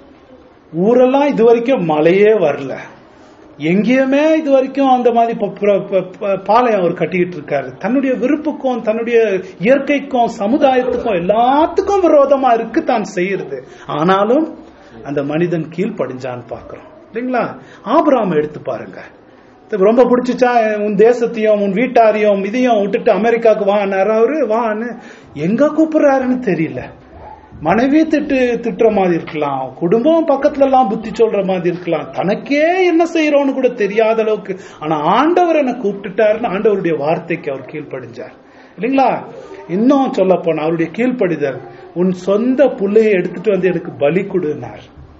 ஊரெல்லாம் இது வரைக்கும் மழையே வரல எங்கேயுமே இது வரைக்கும் அந்த மாதிரி ப- ப- ப- ப- பாளையம் அவர் கட்டிக்கிட்டு இருக்காரு தன்னுடைய விருப்புக்கும் தன்னுடைய இயற்கைக்கும் சமுதாயத்துக்கும் எல்லாத்துக்கும் விரோதமா இருக்கு தான் செய்யறது ஆனாலும் அந்த மனிதன் கீழ்ப்படிஞ்சான்னு பாக்குறோம் இல்லைங்களா ஆபிராம எடுத்து பாருங்க இது ரொம்ப பிடிச்சிச்சா உன் தேசத்தையும் உன் வீட்டாரையும் இதையும் விட்டுட்டு அமெரிக்காவுக்கு வான்னாரு அவரு வான்னு எங்க கூப்பிடுறாருன்னு தெரியல மனைவி திட்டு திட்டுற மாதிரி இருக்கலாம் குடும்பம் பக்கத்துல எல்லாம் புத்தி சொல்ற மாதிரி இருக்கலாம் தனக்கே என்ன செய்யறோம்னு கூட தெரியாத அளவுக்கு ஆனா ஆண்டவர் என்ன கூப்பிட்டுட்டாருன்னு ஆண்டவருடைய வார்த்தைக்கு அவர் கீழ்ப்படிஞ்சார் இல்லைங்களா இன்னும் சொல்ல போனா அவருடைய கீழ்ப்படிதல் உன் சொந்த புள்ளையை எடுத்துட்டு வந்து எனக்கு பலி கொடுனார்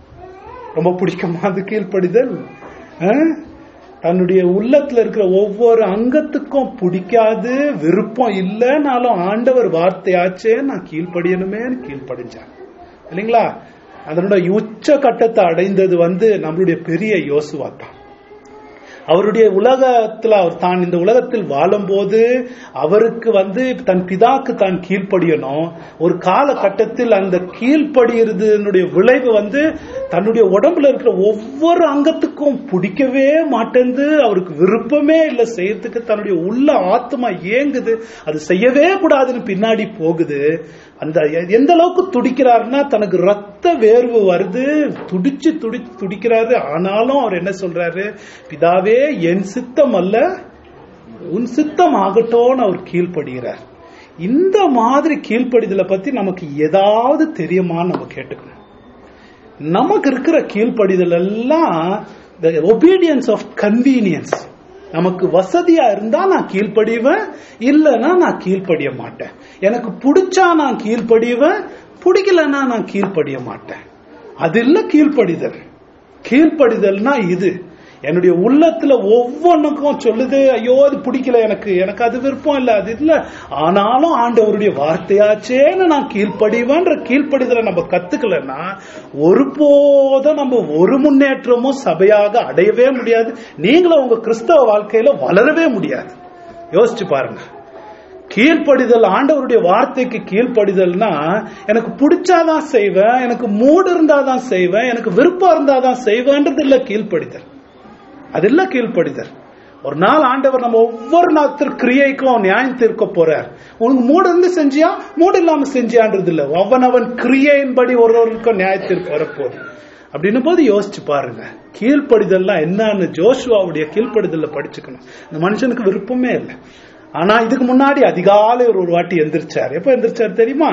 ரொம்ப பிடிக்குமா அது கீழ்ப்படிதல் ஆ? தன்னுடைய உள்ளத்துல இருக்கிற ஒவ்வொரு அங்கத்துக்கும் பிடிக்காது விருப்பம் இல்லைனாலும் ஆண்டவர் வார்த்தையாச்சே நான் கீழ்ப்படியணுமே கீழ்ப்படிஞ்சான் இல்லைங்களா அதனோட உச்ச கட்டத்தை அடைந்தது வந்து நம்மளுடைய பெரிய யோசுவா தான் அவருடைய உலகத்துல அவர் தான் இந்த உலகத்தில் வாழும்போது அவருக்கு வந்து தன் பிதாக்கு தான் கீழ்ப்படியணும் ஒரு காலகட்டத்தில் அந்த கீழ்ப்படியறதுனுடைய விளைவு வந்து தன்னுடைய உடம்புல இருக்கிற ஒவ்வொரு அங்கத்துக்கும் பிடிக்கவே மாட்டேங்குது அவருக்கு விருப்பமே இல்லை செய்யறதுக்கு தன்னுடைய உள்ள ஆத்மா ஏங்குது அது செய்யவே கூடாதுன்னு பின்னாடி போகுது அந்த எ- எந்த அளவுக்கு துடிக்கிறாருன்னா தனக்கு ரத்த வேர்வு வருது துடிச்சு துடி துடிக்கிறாரு ஆனாலும் அவர் என்ன சொல்றாரு பிதாவே என் சித்தம் அல்ல உன் சித்தம் ஆகட்டும்னு அவர் கீழ்ப்படுகிறார் இந்த மாதிரி கீழ்ப்படிதலை பத்தி நமக்கு ஏதாவது தெரியுமான்னு நம்ம கேட்டுக்கணும் நமக்கு இருக்கிற கீழ்ப்படிதல் எல்லாம் the obedience of convenience நமக்கு வசதியா இருந்தா நான் கீழ்ப்படிவேன் இல்லைன்னா நான் கீழ்ப்படிய மாட்டேன் எனக்கு பிடிச்சா நான் கீழ்ப்படிவேன் பிடிக்கலன்னா நான் கீழ்ப்படிய மாட்டேன் அது இல்ல கீழ்ப்படிதல் கீழ்ப்படிதல்னா இது என்னுடைய உள்ளத்துல ஒவ்வொன்றுக்கும் சொல்லுது ஐயோ அது பிடிக்கல எனக்கு எனக்கு அது விருப்பம் இல்ல அது இல்ல ஆனாலும் ஆண்டவருடைய வார்த்தையாச்சேன்னு நான் கீழ்ப்படிவேன்ற கீழ்ப்படிதலை நம்ம கத்துக்கலன்னா ஒருபோதும் நம்ம ஒரு முன்னேற்றமும் சபையாக அடையவே முடியாது நீங்களும் உங்க கிறிஸ்தவ வாழ்க்கையில வளரவே முடியாது யோசிச்சு பாருங்க கீழ்ப்படிதல் ஆண்டவருடைய வார்த்தைக்கு கீழ்ப்படிதல்னா எனக்கு பிடிச்சாதான் செய்வேன் எனக்கு மூடு இருந்தாதான் செய்வேன் எனக்கு விருப்பம் இருந்தாதான் செய்வேன்றது இல்ல கீழ்ப்படிதல் அது இல்ல கீழ்ப்படிதல் ஒரு நாள் ஆண்டவர் நம்ம ஒவ்வொரு நாத்திர கிரியைக்கும் நியாயம் தீர்க்க போறார் உனக்கு மூடு இருந்து செஞ்சியா மூடு இல்லாம செஞ்சியான்றது இல்ல அவன் அவன் கிரியையின்படி ஒருவருக்கும் நியாய தீர்ப்பு வரப்போகுது அப்படின்னும் போது யோசிச்சு பாருங்க கீழ்ப்படிதல்லாம் என்னன்னு ஜோஷுவாவுடைய கீழ்ப்படிதல்ல படிச்சுக்கணும் இந்த மனுஷனுக்கு விருப்பமே இல்லை ஆனா இதுக்கு முன்னாடி அதிகாலை ஒரு ஒரு வாட்டி எந்திரிச்சார் எப்ப எந்திரிச்சார் தெரியுமா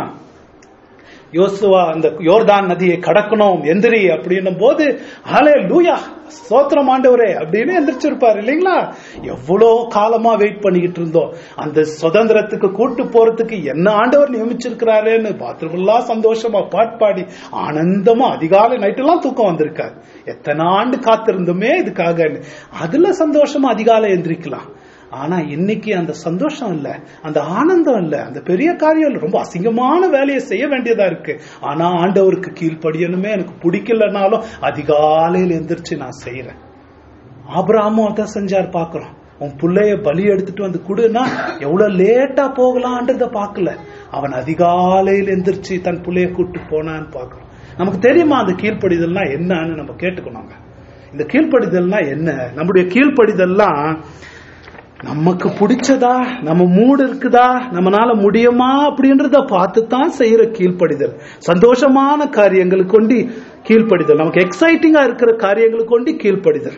யோசுவா அந்த யோர்தான் நதியை கடக்கணும் எந்திரி அப்படின்னும் போது ஹலே லூயா சோத்திரம் ஆண்டவரே அப்படின்னு எந்திரிச்சிருப்பாரு இல்லைங்களா எவ்வளோ காலமா வெயிட் பண்ணிக்கிட்டு இருந்தோம் அந்த சுதந்திரத்துக்கு கூட்டு போறதுக்கு என்ன ஆண்டவர் நியமிச்சிருக்கிறாருன்னு பாத்ரூம்லா சந்தோஷமா பாட்டு பாடி ஆனந்தமா அதிகாலை நைட்டெல்லாம் தூக்கம் வந்திருக்காரு எத்தனை ஆண்டு காத்திருந்தோமே இதுக்காக அதுல சந்தோஷமா அதிகாலை எந்திரிக்கலாம் ஆனா இன்னைக்கு அந்த சந்தோஷம் இல்ல அந்த ஆனந்தம் இல்ல அந்த பெரிய காரியம் இல்ல ரொம்ப அசிங்கமான வேலையை செய்ய வேண்டியதா இருக்கு ஆனா ஆண்டவருக்கு கீழ்ப்படியணுமே எனக்கு பிடிக்கலனாலும் அதிகாலையில் எந்திரிச்சு நான் செய்யறேன் ஆபிரகாமும் அதான் செஞ்சார் பாக்குறோம் உன் புள்ளைய பலி எடுத்துட்டு வந்து கொடுன்னா எவ்வளவு லேட்டா போகலான்றத பார்க்கல அவன் அதிகாலையில் எந்திரிச்சு தன் புள்ளைய கூட்டு போனான்னு பாக்குறோம் நமக்கு தெரியுமா அந்த கீழ்ப்படிதல்னா என்னன்னு நம்ம கேட்டுக்கணுங்க இந்த கீழ்ப்படிதல்னா என்ன நம்முடைய கீழ்ப்படிதல்லாம் நமக்கு பிடிச்சதா நம்ம மூடு இருக்குதா நம்மனால முடியுமா அப்படின்றத பார்த்து தான் செய்யற கீழ்ப்படிதல் சந்தோஷமான காரியங்களுக்கு கொண்டு கீழ்ப்படிதல் நமக்கு எக்ஸைட்டிங்கா இருக்கிற காரியங்களுக்கு கொண்டு கீழ்ப்படிதல்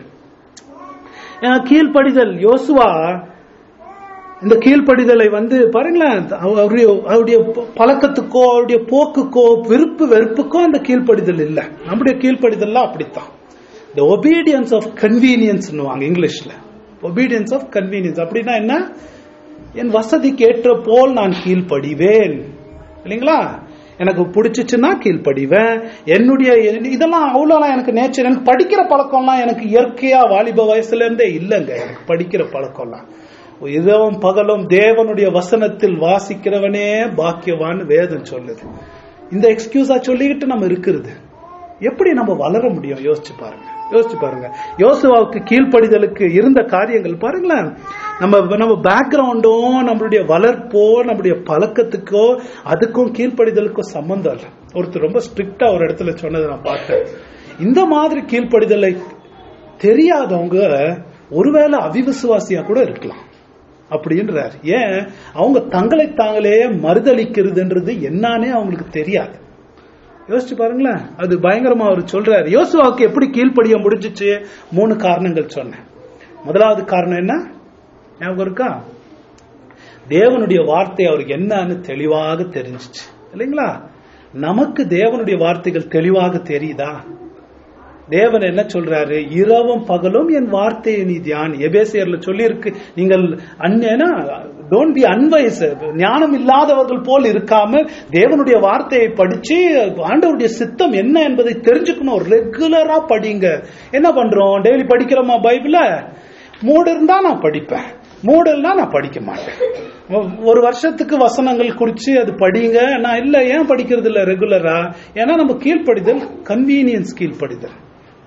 அஹ் கீழ்ப்படிதல் யோசுவா இந்த கீழ்ப்படிதலை வந்து பாருங்களேன் அவருடைய அவருடைய பழக்கத்துக்கோ அவருடைய போக்குக்கோ விருப்பு வெறுப்புக்கோ அந்த கீழ்ப்படிதல் இல்லை நம்முடைய கீழ்ப்படிதல்லாம் அப்படித்தான் த ஒபீடியன்ஸ் ஆஃப் கன்வீனியன்ஸ் இங்கிலீஷ்ல ஒபீடியன்ஸ் ஆஃப் கன்வீனியன்ஸ் அப்படின்னா என்ன என் வசதிக்கு ஏற்ற போல் நான் கீழ்ப்படிவேன் இல்லைங்களா எனக்கு பிடிச்சிச்சுன்னா கீழ்ப்படிவேன் என்னுடைய இதெல்லாம் அவ்வளோலாம் எனக்கு நேச்சர் எனக்கு படிக்கிற பழக்கம்லாம் எனக்கு இயற்கையா வாலிப வயசுல இருந்தே இல்லைங்க எனக்கு படிக்கிற பழக்கம்லாம் இரவும் பகலும் தேவனுடைய வசனத்தில் வாசிக்கிறவனே பாக்கியவான் வேதம் சொல்லுது இந்த எக்ஸ்கியூஸா சொல்லிக்கிட்டு நம்ம இருக்கிறது எப்படி நம்ம வளர முடியும் யோசிச்சு பாருங்க யோசிச்சு பாருங்க யோசுவாவுக்கு கீழ்ப்படிதலுக்கு இருந்த காரியங்கள் பாருங்களேன் நம்ம நம்ம பேக்ரவுண்டும் நம்மளுடைய வளர்ப்போ நம்மளுடைய பழக்கத்துக்கோ அதுக்கும் கீழ்ப்படிதலுக்கும் சம்பந்தம் இல்லை ஒருத்தர் ரொம்ப ஸ்ட்ரிக்டா ஒரு இடத்துல சொன்னதை நான் பார்த்தேன் இந்த மாதிரி கீழ்ப்படிதலை தெரியாதவங்க ஒருவேளை அவிவிசுவாசியா கூட இருக்கலாம் அப்படின்றார் ஏன் அவங்க தங்களை தாங்களே மறுதளிக்கிறதுன்றது என்னன்னே அவங்களுக்கு தெரியாது யோசிச்சு பாருங்களேன் அது பயங்கரமா அவர் சொல்றாரு யோசுவாவுக்கு எப்படி கீழ்ப்படிய முடிஞ்சிச்சு மூணு காரணங்கள் சொன்னேன் முதலாவது காரணம் என்ன ஞாபகம் இருக்கா தேவனுடைய வார்த்தை அவருக்கு என்னன்னு தெளிவாக தெரிஞ்சிச்சு இல்லைங்களா நமக்கு தேவனுடைய வார்த்தைகள் தெளிவாக தெரியுதா தேவன் என்ன சொல்றாரு இரவும் பகலும் என் வார்த்தையை நீ தியானி எபேசியர்ல சொல்லியிருக்கு நீங்கள் அந்நேனா டோன்ட் பி அன்வைஸ் ஞானம் இல்லாதவர்கள் போல் இருக்காம தேவனுடைய வார்த்தையை படிச்சு ஆண்டவருடைய சித்தம் என்ன என்பதை தெரிஞ்சுக்கணும் ரெகுலரா படிங்க என்ன பண்றோம் டெய்லி படிக்கிறோமா பைபிள மூடு இருந்தா நான் படிப்பேன் மூடு இல்லைன்னா நான் படிக்க மாட்டேன் ஒரு வருஷத்துக்கு வசனங்கள் குறிச்சு அது படிங்க நான் இல்ல ஏன் படிக்கிறது இல்ல ரெகுலரா ஏன்னா நம்ம கீழ்ப்படிதல் கன்வீனியன்ஸ் கீழ்ப்படிதல்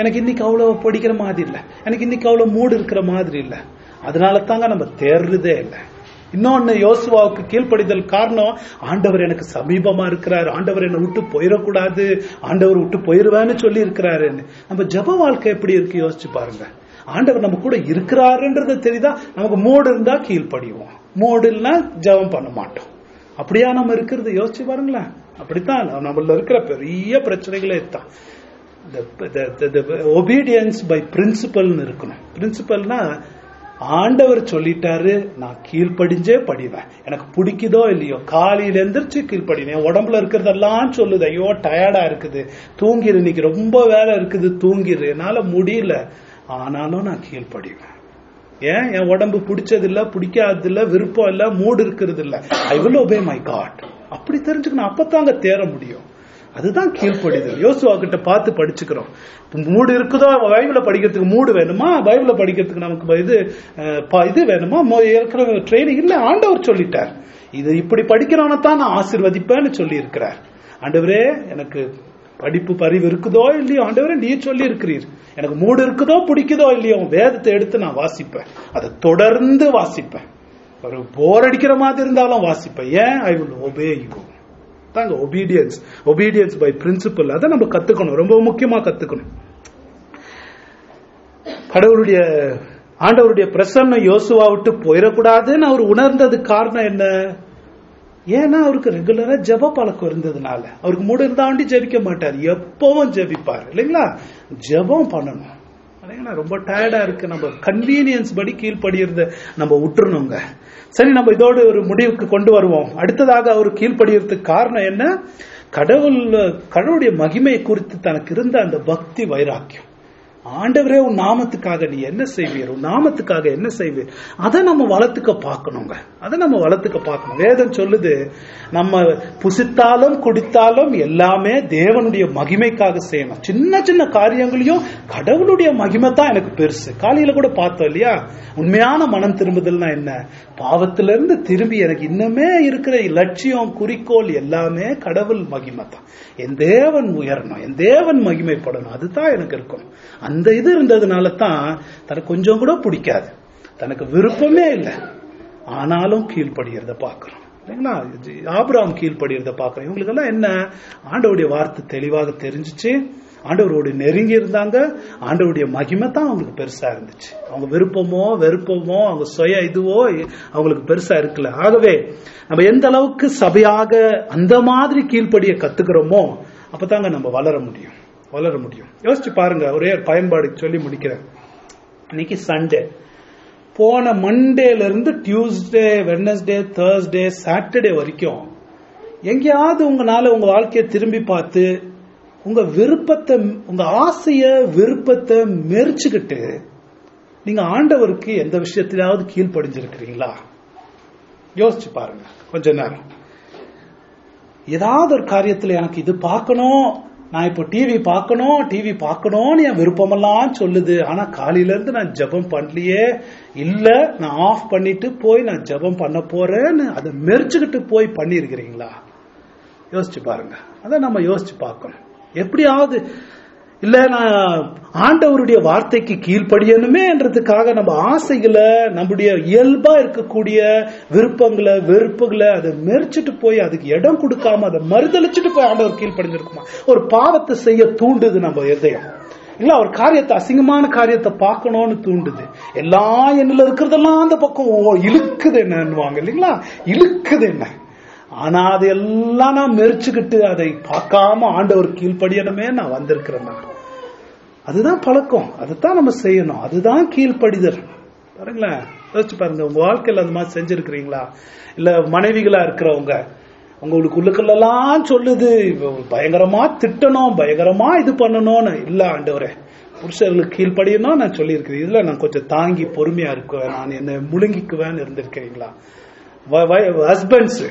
எனக்கு இன்னைக்கு அவ்வளவு படிக்கிற மாதிரி இல்ல எனக்கு இன்னைக்கு அவ்வளவு மூடு இருக்கிற மாதிரி இல்ல அதனால தாங்க நம்ம தேர்றதே இல்லை இன்னொன்னு யோசுவாவுக்கு கீழ்ப்படிதல் காரணம் ஆண்டவர் எனக்கு சமீபமா இருக்கிறார் ஆண்டவர் என்னை விட்டு போயிடக்கூடாது ஆண்டவர் விட்டு போயிருவேன்னு சொல்லி இருக்கிறாருன்னு நம்ம ஜெப வாழ்க்கை எப்படி இருக்கு யோசிச்சு பாருங்க ஆண்டவர் நம்ம கூட இருக்கிறாருன்றது தெரியுதா நமக்கு மூடு இருந்தா கீழ்ப்படிவோம் மூடு இல்லைன்னா ஜெபம் பண்ண மாட்டோம் அப்படியா நம்ம இருக்கிறது யோசிச்சு பாருங்களேன் அப்படித்தான் நம்மள இருக்கிற பெரிய பிரச்சனைகளே தான் ஒபீடியன்ஸ் பை பிரின்சிபல்னு இருக்கணும் பிரின்சிபல்னா ஆண்டவர் சொல்லிட்டாரு நான் கீழ்ப்படிஞ்சே படிவேன் எனக்கு பிடிக்குதோ இல்லையோ காலையில எந்திரிச்சு கீழ்ப்படினேன் என் உடம்புல இருக்கிறதெல்லாம் சொல்லுது ஐயோ டயர்டா இருக்குது தூங்கிரு இன்னைக்கு ரொம்ப வேலை இருக்குது தூங்கிரு என்னால முடியல ஆனாலும் நான் கீழ்ப்படிவேன் ஏன் என் உடம்பு பிடிச்சது இல்ல பிடிக்காதது இல்ல விருப்பம் இல்ல மூடு இருக்கிறது இல்ல I will obey my God அப்படி தெரிஞ்சுக்கணும் அப்பதாங்க தேர முடியும் அதுதான் கீழ்ப்படிதல் யோசுவா கிட்ட பார்த்து படிச்சுக்கிறோம் மூடு இருக்குதோ பைபிள படிக்கிறதுக்கு மூடு வேணுமா பைபிள படிக்கிறதுக்கு நமக்கு இது அஹ், ப- இது வேணுமா மொ- ஏற்கனவே ட்ரைனிங் இல்ல ஆண்டவர் சொல்லிட்டார் இது இப்படி படிக்கிறவனை தான் நான் ஆசீர்வதிப்பேன்னு சொல்லி இருக்கிறார் ஆண்டவரே எனக்கு படிப்பு பரிவு இருக்குதோ இல்லையோ ஆண்டவரே நீ சொல்லி இருக்கிறீர் எனக்கு மூடு இருக்குதோ பிடிக்குதோ இல்லையோ உன் வேதத்தை எடுத்து நான் வாசிப்பேன் அதை தொடர்ந்து வாசிப்பேன் ஒரு போர் அடிக்கிற மாதிரி இருந்தாலும் வாசிப்பேன் and I will obey you தாங்க ஒபீடியன்ஸ் ஒபீடியன்ஸ் பை பிரின்சிபல் அதை நம்ம கத்துக்கணும் ரொம்ப முக்கியமா கத்துக்கணும் கடவுளுடைய ஆண்டவருடைய பிரசன்னம் யோசுவா விட்டு போயிடக்கூடாதுன்னு அவர் உணர்ந்தது காரணம் என்ன ஏன்னா அவருக்கு ரெகுலரா ஜெப பழக்கம் இருந்ததுனால அவருக்கு மூடு இருந்தாண்டி ஜெபிக்க மாட்டார் எப்பவும் ஜெபிப்பார் இல்லைங்களா ஜெபம் பண்ணணும் இல்லைங்களா ரொம்ப டயர்டா இருக்கு நம்ம கன்வீனியன்ஸ் படி கீழ்ப்படியறத நம்ம விட்டுறணுங்க சரி நம்ம இதோடு ஒரு முடிவுக்கு கொண்டு வருவோம் அடுத்ததாக அவர் கீழ்ப்படியறதுக்கு காரணம் என்ன கடவுள் கடவுளுடைய மகிமையை குறித்து தனக்கு இருந்த அந்த பக்தி வைராக்கியம் ஆண்டவரே உன் நாமத்துக்காக நீ என்ன செய்வீர் உன் நாமத்துக்காக என்ன செய்வீர் அதை நம்ம வளர்த்துக்க பார்க்கணுங்க அதை நம்ம வளர்த்துக்க பார்க்கணும் வேதம் சொல்லுது நம்ம புசித்தாலும் குடித்தாலும் எல்லாமே தேவனுடைய மகிமைக்காக செய்யணும் சின்ன சின்ன காரியங்களையும் கடவுளுடைய மகிமை தான் எனக்கு பெருசு காலையில கூட பார்த்தோம் இல்லையா உண்மையான மனம் திரும்புதல்னா என்ன பாவத்திலிருந்து திரும்பி எனக்கு இன்னுமே இருக்கிற லட்சியம் குறிக்கோள் எல்லாமே கடவுள் மகிமை தான் என் தேவன் உயரணும் என் தேவன் மகிமைப்படணும் அதுதான் எனக்கு இருக்கும் அந்த இது இருந்ததுனால தான் தனக்கு கொஞ்சம் கூட பிடிக்காது தனக்கு விருப்பமே இல்லை ஆனாலும் கீழ்ப்படுகிறத பார்க்கிறோம் இல்லைங்களா இது ஆபிரகாம் கீழ்ப்படுகிறத பார்க்கிறோம் இவங்களுக்கெல்லாம் என்ன ஆண்டவருடைய வார்த்தை தெளிவாக தெரிஞ்சுச்சு ஆண்டவரோட நெருங்கி இருந்தாங்க ஆண்டவருடைய மகிமை தான் அவங்களுக்கு பெருசா இருந்துச்சு அவங்க விருப்பமோ வெறுப்பமோ அவங்க சுய இதுவோ அவங்களுக்கு பெருசா இருக்கல ஆகவே நம்ம எந்த அளவுக்கு சபையாக அந்த மாதிரி கீழ்ப்படிய கத்துக்கிறோமோ அப்பதாங்க நம்ம வளர முடியும் வளர முடியும் யோசிச்சு பாருங்க ஒரே ஒரு பயன்பாடு சொல்லி முடிக்கிறேன் இன்னைக்கு சண்டே போன மண்டேல இருந்து டியூஸ்டே வெட்னஸ்டே தேர்ஸ்டே சாட்டர்டே வரைக்கும் எங்கேயாவது உங்களால உங்க வாழ்க்கையை திரும்பி பார்த்து உங்க விருப்பத்தை உங்க ஆசைய விருப்பத்தை மெரிச்சுக்கிட்டு நீங்க ஆண்டவருக்கு எந்த விஷயத்திலாவது கீழ்ப்படிஞ்சிருக்கிறீங்களா யோசிச்சு பாருங்க கொஞ்ச நேரம் ஏதாவது ஒரு காரியத்துல எனக்கு இது பார்க்கணும் நான் இப்போ டிவி பார்க்கணும் டிவி பார்க்கணும்னு என் விருப்பமெல்லாம் சொல்லுது ஆனா காலையில இருந்து நான் ஜெபம் பண்ணலையே இல்ல நான் ஆஃப் பண்ணிட்டு போய் நான் ஜெபம் பண்ண போறேன்னு அதை மெரிச்சுக்கிட்டு போய் பண்ணியிருக்கிறீங்களா யோசிச்சு பாருங்க அதை நம்ம யோசிச்சு பார்க்கணும் எப்படியாவது இல்ல நான் ஆண்டவருடைய வார்த்தைக்கு கீழ்ப்படியணுமேன்றதுக்காக நம்ம ஆசைகளை நம்முடைய இயல்பா இருக்கக்கூடிய விருப்பங்களை வெறுப்புகளை அதை மெரிச்சிட்டு போய் அதுக்கு இடம் கொடுக்காம அதை மறுதளிச்சுட்டு போய் ஆண்டவர் கீழ்ப்படிஞ்சிருக்குமா ஒரு பாவத்தை செய்ய தூண்டுது நம்ம இதயம் இல்ல ஒரு காரியத்தை அசிங்கமான காரியத்தை பார்க்கணும்னு தூண்டுது எல்லாம் என்னல இருக்கிறதெல்லாம் அந்த பக்கம் ஓ, இழுக்குது என்னன்னுவாங்க இல்லைங்களா இழுக்குது என்ன ஆனா அதெல்லாம் நான் மெரிச்சுக்கிட்டு அதை பார்க்காம ஆண்டவர் கீழ்ப்படியணுமே நான் வந்திருக்கிறேன் நான். அதுதான் பழக்கம் அதுதான் நம்ம செய்யணும் அதுதான் கீழ்ப்படிதல் பாருங்களேன் யோசிச்சு பாருங்க உங்க வாழ்க்கையில அந்த மாதிரி செஞ்சிருக்கிறீங்களா இல்ல மனைவிகளா இருக்கிறவங்க உங்களுக்கு உள்ளுக்குள்ளெல்லாம் சொல்லுது இவ பயங்கரமா திட்டணும் பயங்கரமா இது பண்ணணும்னு இல்ல ஆண்டவரே புருஷர்களுக்கு கீழ்ப்படியணும் நான் சொல்லியிருக்கிறேன் இதுல நான் கொஞ்சம் தாங்கி பொறுமையா இருக்குவேன் நான் என்ன முழுங்கிக்குவேன்னு இருந்திருக்கிறீங்களா ஹஸ்பண்ட்ஸ்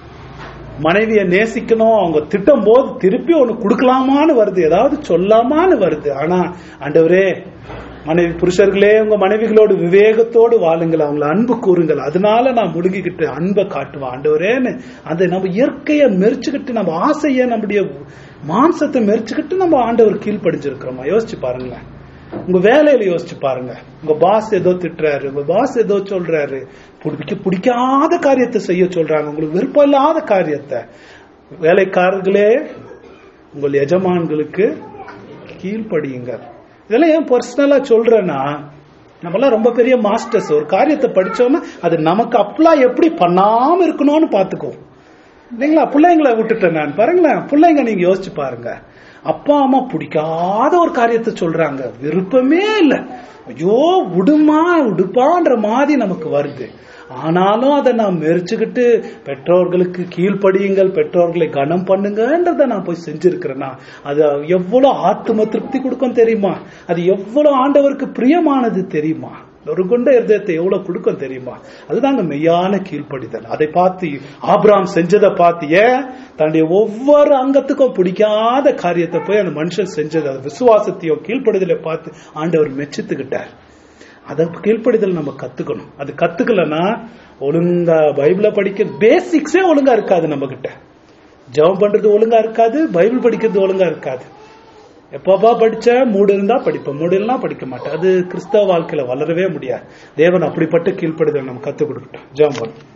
மனைவியை நேசிக்கணும் அவங்க திட்டும் போது திருப்பி ஒண்ணு கொடுக்கலாமான்னு வருது ஏதாவது சொல்லாமான்னு வருது ஆனா ஆண்டவரே மனைவி புருஷர்களே உங்க மனைவிகளோடு விவேகத்தோடு வாழுங்கள் அவங்கள அன்பு கூறுங்கள் அதனால நான் முழுங்கிக்கிட்டு அன்பை காட்டுவேன் ஆண்டவரேன்னு அதை நம்ம இயற்கையை மெரிச்சுக்கிட்டு நம்ம ஆசையை நம்முடைய மாம்சத்தை மெரிச்சுக்கிட்டு நம்ம ஆண்டவர் கீழ்ப்படிஞ்சிருக்கிறோமா யோசிச்சு பாருங்களேன் உங்க வேலையில யோசிச்சு பாருங்க உங்க பாஸ் ஏதோ திட்டுறாரு உங்க பாஸ் ஏதோ சொல்றாரு பிடிக்க பிடிக்காத காரியத்தை செய்ய சொல்றாங்க உங்களுக்கு விருப்பம் இல்லாத காரியத்தை வேலைக்காரர்களே உங்கள் எஜமான்களுக்கு கீழ்ப்படியுங்க இதெல்லாம் ஏன் பர்சனலா சொல்றேன்னா நம்மலாம் ரொம்ப பெரிய மாஸ்டர்ஸ் ஒரு காரியத்தை படிச்சோம்னா அது நமக்கு அப்ளை எப்படி பண்ணாம இருக்கணும்னு பாத்துக்குவோம் இல்லைங்களா பிள்ளைங்களை விட்டுட்டேன் நான் பாருங்களேன் பிள்ளைங்க நீங்க யோசிச்சு பாருங்க அப்பா அம்மா பிடிக்காத ஒரு காரியத்தை சொல்றாங்க விருப்பமே இல்லை ஐயோ விடுமா விடுப்பான்ற மாதிரி நமக்கு வருது ஆனாலும் அதை நான் மெரிச்சுக்கிட்டு பெற்றோர்களுக்கு கீழ்ப்படியுங்கள் பெற்றோர்களை கனம் பண்ணுங்கன்றத நான் போய் செஞ்சிருக்கிறேன்னா அது எவ்வளவு ஆத்ம திருப்தி கொடுக்கும் தெரியுமா அது எவ்வளவு ஆண்டவருக்கு பிரியமானது தெரியுமா ஒரு கொண்ட இருதயத்தை எவ்வளவு கொடுக்கும் தெரியுமா அதுதாங்க மெய்யான கீழ்ப்படிதல் அதை பார்த்து ஆபிராம் செஞ்சதை பார்த்து ஏன் தன்னுடைய ஒவ்வொரு அங்கத்துக்கும் பிடிக்காத காரியத்தை போய் அந்த மனுஷன் செஞ்சது அது விசுவாசத்தையோ கீழ்ப்படுதலை பார்த்து ஆண்டவர் மெச்சித்துக்கிட்டார் அதை கீழ்ப்படிதல் நம்ம கத்துக்கணும் அது கத்துக்கலன்னா ஒழுங்கா பைபிள படிக்க பேசிக்ஸே ஒழுங்கா இருக்காது நம்ம கிட்ட ஜெபம் பண்றது ஒழுங்கா இருக்காது பைபிள் படிக்கிறது ஒழுங்கா இருக்காது எப்பப்பா படிச்ச மூடு இருந்தா படிப்பேன் மூடு இல்லைன்னா படிக்க மாட்டேன் அது கிறிஸ்தவ வாழ்க்கையில வளரவே முடியாது தேவன் அப்படிப்பட்ட கீழ்ப்படுதல் நம்ம கத்துக் கொடுக்கட்டும் ஜெபம் பண்ணும்